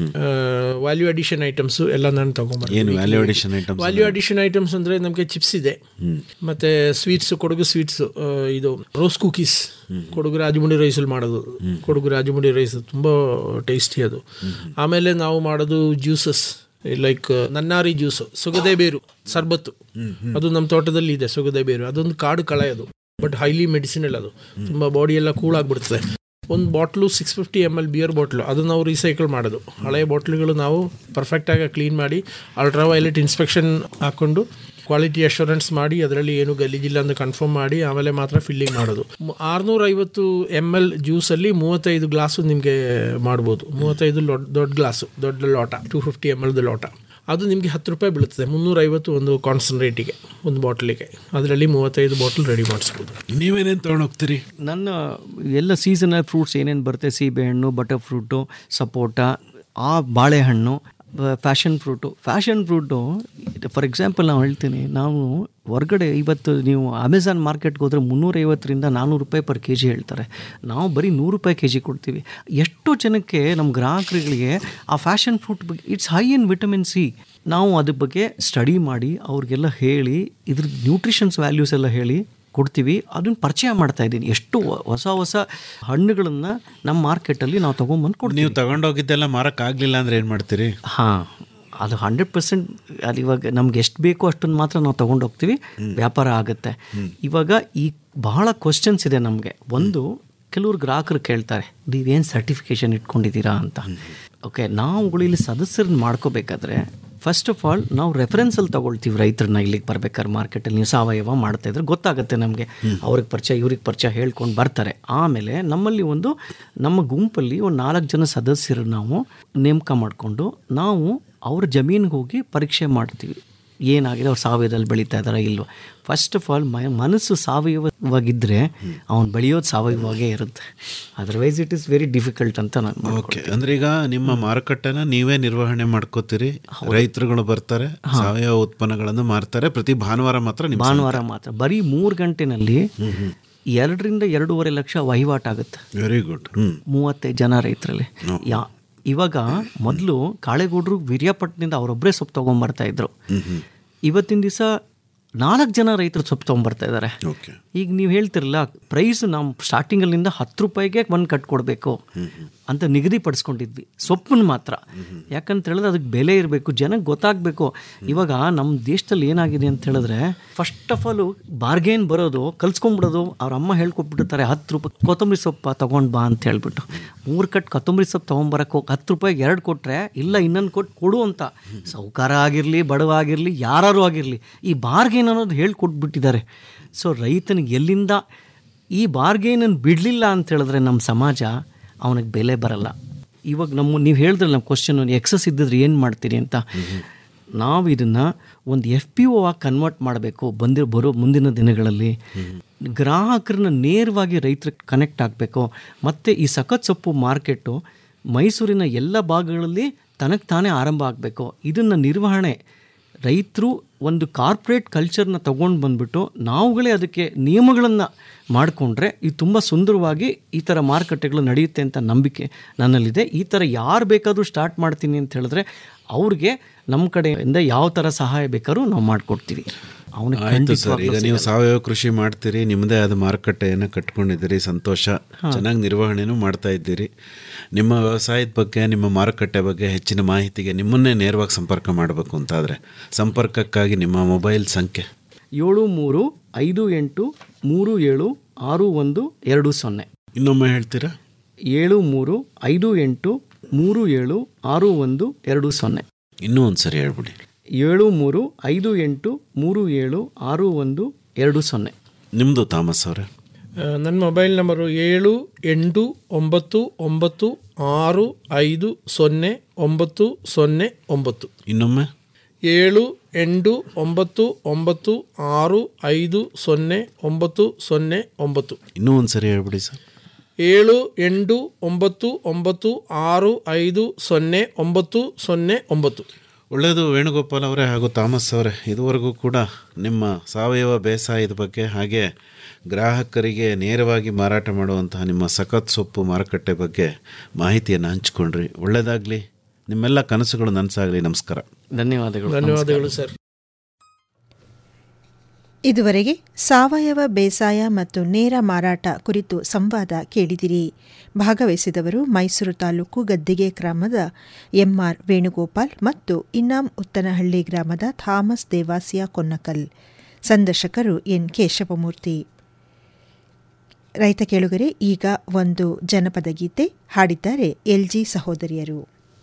ವ್ಯಾಲ್ಯೂ ಅಡಿಷನ್ ಐಟಮ್ಸು ಎಲ್ಲ ನಾನು ತಗೊಂಬರ್ತೀನಿ
ಏನು value addition items
value addition items ಅಂದ್ರೆ ನಮಗೆ ಚಿಪ್ಸ್ ಇದೆ ಮತ್ತೆ ಸ್ವೀಟ್ಸ್ ಕೊಡಗು ಸ್ವೀಟ್ಸ್ ಇದು ರೋಸ್ ಕುಕೀಸ್ ಕೊಡಗು ರಾಜಮುಂಡಿ ರೈಸಲ್ಲಿ ಮಾಡೋದು ಕೊಡಗು ರಾಜಮುಂಡಿ ರೈಸ್ ತುಂಬಾ ಟೇಸ್ಟಿ ಅದು ಆಮೇಲೆ ನಾವು ಮಾಡೋದು ಜ್ಯೂಸಸ್ ಲೈಕ್ ನನ್ನಾರಿ ಜ್ಯೂಸ್ ಸುಗದೆ ಬೇರು ಸರ್ಬತ್ತು ಅದು ನಮ್ಮ ತೋಟದಲ್ಲಿ ಇದೆ ಸುಗದೆ ಬೇರು ಅದೊಂದು ಕಾಡು ಕಳೆ ಅದು ಬಟ್ ಹೈಲಿ ಮೆಡಿಸಿನಲ್ ಅದು ತುಂಬಾ ಬಾಡಿ ಎಲ್ಲ ಕೂಲ್ ಆಗ್ಬಿಡ್ತದೆ ಒಂದು bottle six fifty M L beer bottle ಅದು ನಾವು ರೀಸೈಕಲ್ ಮಾಡೋದು ಹಳೆಯ ಬಾಟ್ಲುಗಳು ನಾವು ಪರ್ಫೆಕ್ಟಾಗಿ ಕ್ಲೀನ್ ಮಾಡಿ ಅಲ್ಟ್ರಾ ವೈಲೆಟ್ ಇನ್ಸ್ಪೆಕ್ಷನ್ ಹಾಕ್ಕೊಂಡು ಕ್ವಾಲಿಟಿ ಅಶ್ಯೂರೆನ್ಸ್ ಮಾಡಿ ಅದರಲ್ಲಿ ಏನು ಗಲೀಜಿಲ್ಲ ಅಂತ ಕನ್ಫರ್ಮ್ ಮಾಡಿ ಆಮೇಲೆ ಮಾತ್ರ ಫಿಲ್ಲಿಂಗ್ ಮಾಡೋದು ಆರುನೂರ ಐವತ್ತು ಎಮ್ ಎಲ್ ಜ್ಯೂಸಲ್ಲಿ ಮೂವತ್ತೈದು ಗ್ಲಾಸು ನಿಮಗೆ ಮಾಡ್ಬೋದು ಮೂವತ್ತೈದು ಲೊ ದೊಡ್ಡ ಗ್ಲಾಸು ದೊಡ್ಡ ಲೋಟ ಟೂ ಫಿಫ್ಟಿ ಎಮ್ ಎಲ್ದು ಲೋಟ ಅದು ನಿಮಗೆ ಹತ್ತು ರೂಪಾಯಿ ಬೀಳುತ್ತದೆ ಮುನ್ನೂರೈವತ್ತು ಒಂದು ಕಾನ್ಸಂಟ್ರೇಟಿಗೆ ಒಂದು ಬಾಟ್ಲಿಗೆ ಅದರಲ್ಲಿ ಮೂವತ್ತೈದು ಬಾಟ್ಲ್ ರೆಡಿ ಮಾಡಿಸ್ಬೋದು
ನೀವೇನೇನು ತೊಗೊಂಡು ಹೋಗ್ತೀರಿ
ನನ್ನ ಎಲ್ಲ ಸೀಸನಲ್ ಫ್ರೂಟ್ಸ್ ಏನೇನು ಬರುತ್ತೆ ಸೀಬೆಹಣ್ಣು ಬಟರ್ ಫ್ರೂಟು ಸಪೋಟ ಆ ಬಾಳೆಹಣ್ಣು passion fruit passion fruit for example ನಾವು ಹೇಳ್ತೀನಿ ನಾವು ಹೊರಗಡೆ ಇವತ್ತು ನೀವು ಅಮೆಝಾನ್ ಮಾರ್ಕೆಟ್ಗೆ ಹೋದರೆ ಮುನ್ನೂರೈವತ್ತರಿಂದ ನಾನ್ನೂರು ರೂಪಾಯಿ ಪರ್ ಕೆ ಜಿ ಹೇಳ್ತಾರೆ ನಾವು ಬರೀ ನೂರು ರೂಪಾಯಿ ಕೆ ಜಿ ಕೊಡ್ತೀವಿ ಎಷ್ಟೋ ಜನಕ್ಕೆ ನಮ್ಮ ಗ್ರಾಹಕರುಗಳಿಗೆ ಆ ಫ್ಯಾಷನ್ ಫ್ರೂಟ್ ಬಗ್ಗೆ it's high in vitamin C ನಾವು ಅದ್ರ ಬಗ್ಗೆ ಸ್ಟಡಿ ಮಾಡಿ ಅವ್ರಿಗೆಲ್ಲ ಹೇಳಿ ಇದ್ರ ನ್ಯೂಟ್ರಿಷನ್ಸ್ ವ್ಯಾಲ್ಯೂಸ್ ಎಲ್ಲ ಹೇಳಿ ಕೊಡ್ತೀವಿ ಅದನ್ನ ಪರಿಚಯ ಮಾಡ್ತಾ ಇದ್ದೀನಿ ಎಷ್ಟು ಹೊಸ ಹೊಸ ಹಣ್ಣುಗಳನ್ನು ನಮ್ಮ ಮಾರ್ಕೆಟಲ್ಲಿ ನಾವು ತೊಗೊಂಬಂದು ಕೊಡ್ತೀವಿ
ನೀವು ತಗೊಂಡೋಗಿದ್ದೆಲ್ಲ ಮಾರಕ್ಕಾಗಲಿಲ್ಲ ಅಂದ್ರೆ ಏನು ಮಾಡ್ತೀರಿ
ಹಾಂ ಅದು ಹಂಡ್ರೆಡ್ ಪರ್ಸೆಂಟ್ ಅದು ಇವಾಗ ನಮ್ಗೆ ಎಷ್ಟು ಬೇಕೋ ಅಷ್ಟನ್ನು ಮಾತ್ರ ನಾವು ತೊಗೊಂಡು ಹೋಗ್ತೀವಿ ವ್ಯಾಪಾರ ಆಗುತ್ತೆ ಇವಾಗ ಈ ಬಹಳ ಕ್ವಶನ್ಸ್ ಇದೆ ನಮಗೆ ಒಂದು ಕೆಲವರು ಗ್ರಾಹಕರು ಕೇಳ್ತಾರೆ ನೀವೇನು ಸರ್ಟಿಫಿಕೇಷನ್ ಇಟ್ಕೊಂಡಿದ್ದೀರಾ ಅಂತ ಓಕೆ ನಾವುಗಳು ಇಲ್ಲಿ ಸದಸ್ಯರನ್ನ ಮಾಡ್ಕೋಬೇಕಾದ್ರೆ ಫಸ್ಟ್ ಆಫ್ ಆಲ್ ನಾವು ರೆಫರೆನ್ಸಲ್ಲಿ ತೊಗೊಳ್ತೀವಿ ರೈತರನ್ನ ಇಲ್ಲಿಗೆ ಬರ್ಬೇಕಾದ್ರೆ ಮಾರ್ಕೆಟಲ್ಲಿ ನೀವು ಸಾವಯವ ಮಾಡ್ತಾ ಇದ್ರೆ ಗೊತ್ತಾಗುತ್ತೆ ನಮಗೆ ಅವ್ರಿಗೆ ಪರಿಚಯ ಇವ್ರಿಗೆ ಪರಿಚಯ ಹೇಳ್ಕೊಂಡು ಬರ್ತಾರೆ ಆಮೇಲೆ ನಮ್ಮಲ್ಲಿ ಒಂದು ನಮ್ಮ ಗುಂಪಲ್ಲಿ ಒಂದು ನಾಲ್ಕು ಜನ ಸದಸ್ಯರು ನಾವು ನೇಮಕ ಮಾಡಿಕೊಂಡು ನಾವು ಅವ್ರ ಜಮೀನಿಗೆ ಹೋಗಿ ಪರೀಕ್ಷೆ ಮಾಡ್ತೀವಿ ಏನಾಗಿದೆ ಅವ್ರು ಸಾವಯವದಲ್ಲಿ ಬೆಳೀತಾ ಇದ್ದಾರಾ ಇಲ್ವ ಫಸ್ಟ್ ಆಫ್ ಆಲ್ ಮನಸ್ಸು ಸಾವಯವವಾಗಿದ್ದರೆ ಅವ್ನು ಬೆಳೆಯೋದು ಸಾವಯವವಾಗೇ ಇರುತ್ತೆ otherwise it is very difficult ಅಂತ ನಾನು
ಓಕೆ ಅಂದ್ರೆ ಈಗ ನಿಮ್ಮ ಮಾರುಕಟ್ಟೆನ ನೀವೇ ನಿರ್ವಹಣೆ ಮಾಡ್ಕೋತೀರಿ ರೈತರುಗಳು ಬರ್ತಾರೆ ಸಾವಯವ ಉತ್ಪನ್ನಗಳನ್ನು ಮಾರ್ತಾರೆ ಪ್ರತಿ ಭಾನುವಾರ ಮಾತ್ರ ನಿಮ್ಮ
ಭಾನುವಾರ ಮಾತ್ರ ಬರೀ ಮೂರು ಗಂಟೆನಲ್ಲಿ ಎರಡರಿಂದ ಎರಡೂವರೆ ಲಕ್ಷ ವಹಿವಾಟಾಗುತ್ತೆ
ವೆರಿ ಗುಡ್ ಹ್ಮ್
ಮೂವತ್ತೈದು ಜನ ರೈತರಲ್ಲಿ ಯಾ ಇವಾಗ ಮೊದಲು ಕಾಳೆಗೌಡರು ವಿರ್ಯಾಪಟ್ಟಣದಿಂದ ಅವರೊಬ್ಬರೇ ಸೊಪ್ಪು ತೊಗೊಂಬರ್ತಾ ಇದ್ರು ಇವತ್ತಿನ ದಿವಸ ನಾಲ್ಕು ಜನ ರೈತರು ಸೊಪ್ಪು ತೊಗೊಂಬರ್ತಾ ಇದ್ದಾರೆ
ಓಕೆ
ಈಗ ನೀವು ಹೇಳ್ತಿರಲ್ಲ ಪ್ರೈಸ್ ನಾವು ಸ್ಟಾರ್ಟಿಂಗಲ್ಲಿಂದ ಹತ್ತು ರೂಪಾಯಿಗೆ ಒಂದು ಕಟ್ ಕೊಡಬೇಕು ಅಂತ ನಿಗದಿಪಡಿಸ್ಕೊಂಡಿದ್ವಿ ಸೊಪ್ಪನ್ನು ಮಾತ್ರ ಯಾಕಂತ ಹೇಳಿದ್ರೆ ಅದಕ್ಕೆ ಬೆಲೆ ಇರಬೇಕು ಜನಕ್ಕೆ ಗೊತ್ತಾಗಬೇಕು ಇವಾಗ ನಮ್ಮ ದೇಶದಲ್ಲಿ ಏನಾಗಿದೆ ಅಂತ ಹೇಳಿದ್ರೆ ಫಸ್ಟ್ ಆಫ್ ಆಲ್ ಬಾರ್ಗೇನ್ ಬರೋದು ಕಲ್ಸ್ಕೊಂಡ್ಬಿಡೋದು ಅವ್ರ ಅಮ್ಮ ಹೇಳ್ಕೊಟ್ಬಿಟ್ಟಿರ್ತಾರೆ ಹತ್ತು ರೂಪಾಯಿ ಕೊತ್ತಂಬರಿ ಸೊಪ್ಪು ತೊಗೊಂಡು ಬಾ ಅಂತ ಹೇಳ್ಬಿಟ್ಟು ಮೂರು ಕಟ್ ಕೊತ್ತಂಬರಿ ಸೊಪ್ಪು ತೊಗೊಂಬರಕ್ಕೆ ಹೋಗಿ ಹತ್ತು ರೂಪಾಯಿಗೆ ಎರಡು ಕೊಟ್ಟರೆ ಇಲ್ಲ ಇನ್ನೊಂದು ಕೊಟ್ಟು ಕೊಡು ಅಂತ ಸೌಕಾರ ಆಗಿರಲಿ ಬಡವ ಆಗಿರಲಿ ಯಾರು ಆಗಿರಲಿ ಈ ಬಾರ್ಗೇನ್ ಅನ್ನೋದು ಹೇಳ್ಕೊಟ್ಬಿಟ್ಟಿದ್ದಾರೆ ಸೊ ರೈತನಿಗೆ ಎಲ್ಲಿಂದ ಈ ಬಾರ್ಗೇನನ್ನು ಬಿಡಲಿಲ್ಲ ಅಂತ ಹೇಳಿದ್ರೆ ನಮ್ಮ ಸಮಾಜ ಅವನಿಗೆ ಬೆಲೆ ಬರಲ್ಲ ಇವಾಗ ನಮ್ಮ ನೀವು ಹೇಳಿದ್ರಲ್ಲ ನಮ್ಮ ಕ್ವಶನ್ ಎಕ್ಸಸ್ ಇದ್ದಿದ್ರೆ ಏನು ಮಾಡ್ತೀರಿ ಅಂತ ನಾವು ಇದನ್ನು ಒಂದು ಎಫ್ ಪಿ ಒ ಆಗಿ ಕನ್ವರ್ಟ್ ಮಾಡಬೇಕು ಬಂದಿರೋ ಬರೋ ಮುಂದಿನ ದಿನಗಳಲ್ಲಿ ಗ್ರಾಹಕರನ್ನ ನೇರವಾಗಿ ರೈತರಿಗೆ ಕನೆಕ್ಟ್ ಆಗಬೇಕು ಮತ್ತು ಈ ಸಖತ್ ಸೊಪ್ಪು ಮಾರ್ಕೆಟು ಮೈಸೂರಿನ ಎಲ್ಲ ಭಾಗಗಳಲ್ಲಿ ತನಗೆ ತಾನೇ ಆರಂಭ ಆಗಬೇಕು ಇದನ್ನು ನಿರ್ವಹಣೆ ರೈತರು ಒಂದು ಕಾರ್ಪೊರೇಟ್ ಕಲ್ಚರ್ನ ತೊಗೊಂಡು ಬಂದ್ಬಿಟ್ಟು ನಾವುಗಳೇ ಅದಕ್ಕೆ ನಿಯಮಗಳನ್ನು ಮಾಡಿಕೊಂಡ್ರೆ ಇದು ತುಂಬ ಸುಂದರವಾಗಿ ಈ ಥರ ಮಾರುಕಟ್ಟೆಗಳು ನಡೆಯುತ್ತೆ ಅಂತ ನಂಬಿಕೆ ನನ್ನಲ್ಲಿದೆ ಈ ಥರ ಯಾರು ಬೇಕಾದರೂ ಸ್ಟಾರ್ಟ್ ಮಾಡ್ತೀನಿ ಅಂತ ಹೇಳಿದ್ರೆ ಅವ್ರಿಗೆ ನಮ್ಮ ಕಡೆಯಿಂದ ಯಾವ ಥರ ಸಹಾಯ ಬೇಕಾದ್ರೂ ನಾವು ಮಾಡಿಕೊಡ್ತೀವಿ ಅವನಿಗೆ
ಆಯ್ತು ಸರ್ ಈಗ ನೀವು ಸಾವಯವ ಕೃಷಿ ಮಾಡ್ತೀರಿ ನಿಮ್ಮದೇ ಆದ ಮಾರುಕಟ್ಟೆಯನ್ನು ಕಟ್ಕೊಂಡಿದ್ದೀರಿ ಸಂತೋಷ ಚೆನ್ನಾಗಿ ನಿರ್ವಹಣೆನೂ ಮಾಡ್ತಾ ಇದ್ದೀರಿ ನಿಮ್ಮ ವ್ಯವಸಾಯದ ಬಗ್ಗೆ ನಿಮ್ಮ ಮಾರುಕಟ್ಟೆ ಬಗ್ಗೆ ಹೆಚ್ಚಿನ ಮಾಹಿತಿಗೆ ನಿಮ್ಮನ್ನೇ ನೇರವಾಗಿ ಸಂಪರ್ಕ ಮಾಡಬೇಕು ಅಂತಾದರೆ ಸಂಪರ್ಕಕ್ಕಾಗಿ ನಿಮ್ಮ ಮೊಬೈಲ್ ಸಂಖ್ಯೆ
ಏಳು ಮೂರು ಐದು ಎಂಟು ಮೂರು ಏಳು ಆರು ಒಂದು ಎರಡು ಸೊನ್ನೆ
ಇನ್ನೊಮ್ಮೆ ಹೇಳ್ತೀರಾ
ಏಳು ಮೂರು ಐದು ಎಂಟು ಮೂರು ಏಳು ಆರು ಒಂದು ಎರಡು ಸೊನ್ನೆ
ಇನ್ನೂ ಒಂದು ಸರಿ ಹೇಳ್ಬಿಡಿ
ಏಳು ಮೂರು ಐದು ಎಂಟು ಮೂರು ಏಳು ಆರು ಒಂದು ಎರಡು ಸೊನ್ನೆ
ನಿಮ್ಮದು ಥಾಮಸ್ ಅವರೇ
ನನ್ನ ಮೊಬೈಲ್ ನಂಬರು ಏಳು ಎಂಟು ಒಂಬತ್ತು ಒಂಬತ್ತು ಆರು ಐದು ಸೊನ್ನೆ ಒಂಬತ್ತು ಸೊನ್ನೆ ಒಂಬತ್ತು
ಇನ್ನೊಮ್ಮೆ
ಏಳು ಎಂಟು ಒಂಬತ್ತು ಒಂಬತ್ತು ಆರು ಐದು ಸೊನ್ನೆ ಒಂಬತ್ತು ಸೊನ್ನೆ ಒಂಬತ್ತು
ಇನ್ನೂ ಒಂದು ಸರಿ ಹೇಳ್ಬಿಡಿ ಸರ್
ಏಳು ಎಂಟು ಒಂಬತ್ತು ಒಂಬತ್ತು ಆರು ಐದು ಸೊನ್ನೆ ಒಂಬತ್ತು ಸೊನ್ನೆ ಒಂಬತ್ತು
ಒಳ್ಳೆಯದು ವೇಣುಗೋಪಾಲ್ ಅವರೇ ಹಾಗೂ ಥಾಮಸ್ ಅವರೇ ಇದುವರೆಗೂ ಕೂಡ ನಿಮ್ಮ ಸಾವಯವ ಬೇಸಾಯದ ಬಗ್ಗೆ ಹಾಗೆ ಗ್ರಾಹಕರಿಗೆ ನೇರವಾಗಿ ಮಾರಾಟ ಮಾಡುವಂತಹ ನಿಮ್ಮ ಸಖತ್ ಸೊಪ್ಪು ಮಾರುಕಟ್ಟೆ ಬಗ್ಗೆ ಮಾಹಿತಿಯನ್ನು ಹಂಚಿಕೊಂಡ್ರಿ ಒಳ್ಳೆಯದಾಗಲಿ ನಿಮ್ಮೆಲ್ಲ ಕನಸುಗಳು ನನಸಾಗಲಿ ನಮಸ್ಕಾರ
ಧನ್ಯವಾದಗಳು
ಧನ್ಯವಾದಗಳು ಸರ್
ಇದುವರೆಗೆ ಸಾವಯವ ಬೇಸಾಯ ಮತ್ತು ನೇರ ಮಾರಾಟ ಕುರಿತು ಸಂವಾದ ಕೇಳಿದಿರಿ ಭಾಗವಹಿಸಿದವರು ಮೈಸೂರು ತಾಲೂಕು ಗದ್ದಿಗೆ ಗ್ರಾಮದ ಎಂಆರ್ ವೇಣುಗೋಪಾಲ್ ಮತ್ತು ಇನ್ನಾಂ ಉತ್ತನಹಳ್ಳಿ ಗ್ರಾಮದ ಥಾಮಸ್ ದೇವಾಸಿಯ ಕೊನ್ನಕಲ್ ಸಂದರ್ಶಕರು ಎನ್ ಕೇಶವಮೂರ್ತಿ ರೈತ ಕೇಳುಗರೆ ಈಗ ಒಂದು ಜನಪದ ಗೀತೆ ಹಾಡಿದ್ದಾರೆ ಎಲ್ಜಿ ಸಹೋದರಿಯರು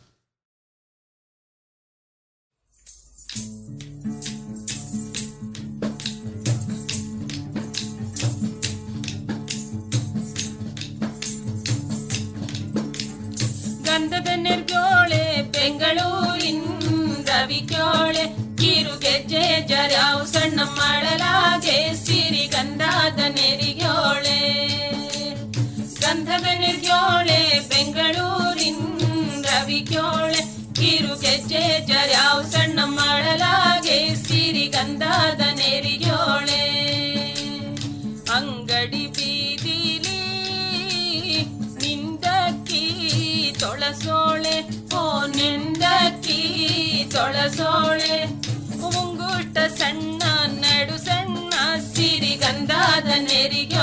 ಗಂಧದ ನೆರ್ಗೋಳೆ ಬೆಂಗಳೂರಿನ ರವಿಕ್ಯೋಳೆ ಕಿರು ಗೆಜ್ಜೆ ಜರ್ಯಾವು ಸಣ್ಣ ಮಾಡಲಾಗೆ ಸಿರಿ ಗಂಧದ ನೆರಿಗ್ಯೋಳೆ ಗಂಧದ ನೆರ್ಗ್ಯೋಳೆ ಬೆಂಗಳೂರಿನ ರವಿಕ್ಯೋಳೆ ಕಿರು ಗೆಜ್ಜೆ ಜರ್ಯಾವು ಸಣ್ಣ ಮಾಡಲಾಗೆ ಸಿರಿ ಗಂಧದ ನೆರಿಗ್ಯೋಳೆ ಅಂಗಡಿ ಬೀದಿಲಿ ನಿಂದಕ್ಕಿ ತೊಳಸೋಳೆ ಓ ನಿಂದಕ್ಕಿ ತೊಳಸೋಳೆ ಮುಂಗುಷ್ಟ ಸಣ್ಣ ನಡು ಸಣ್ಣ ಸಿರಿಗಂಧಾದ ನೆರಿಗೆ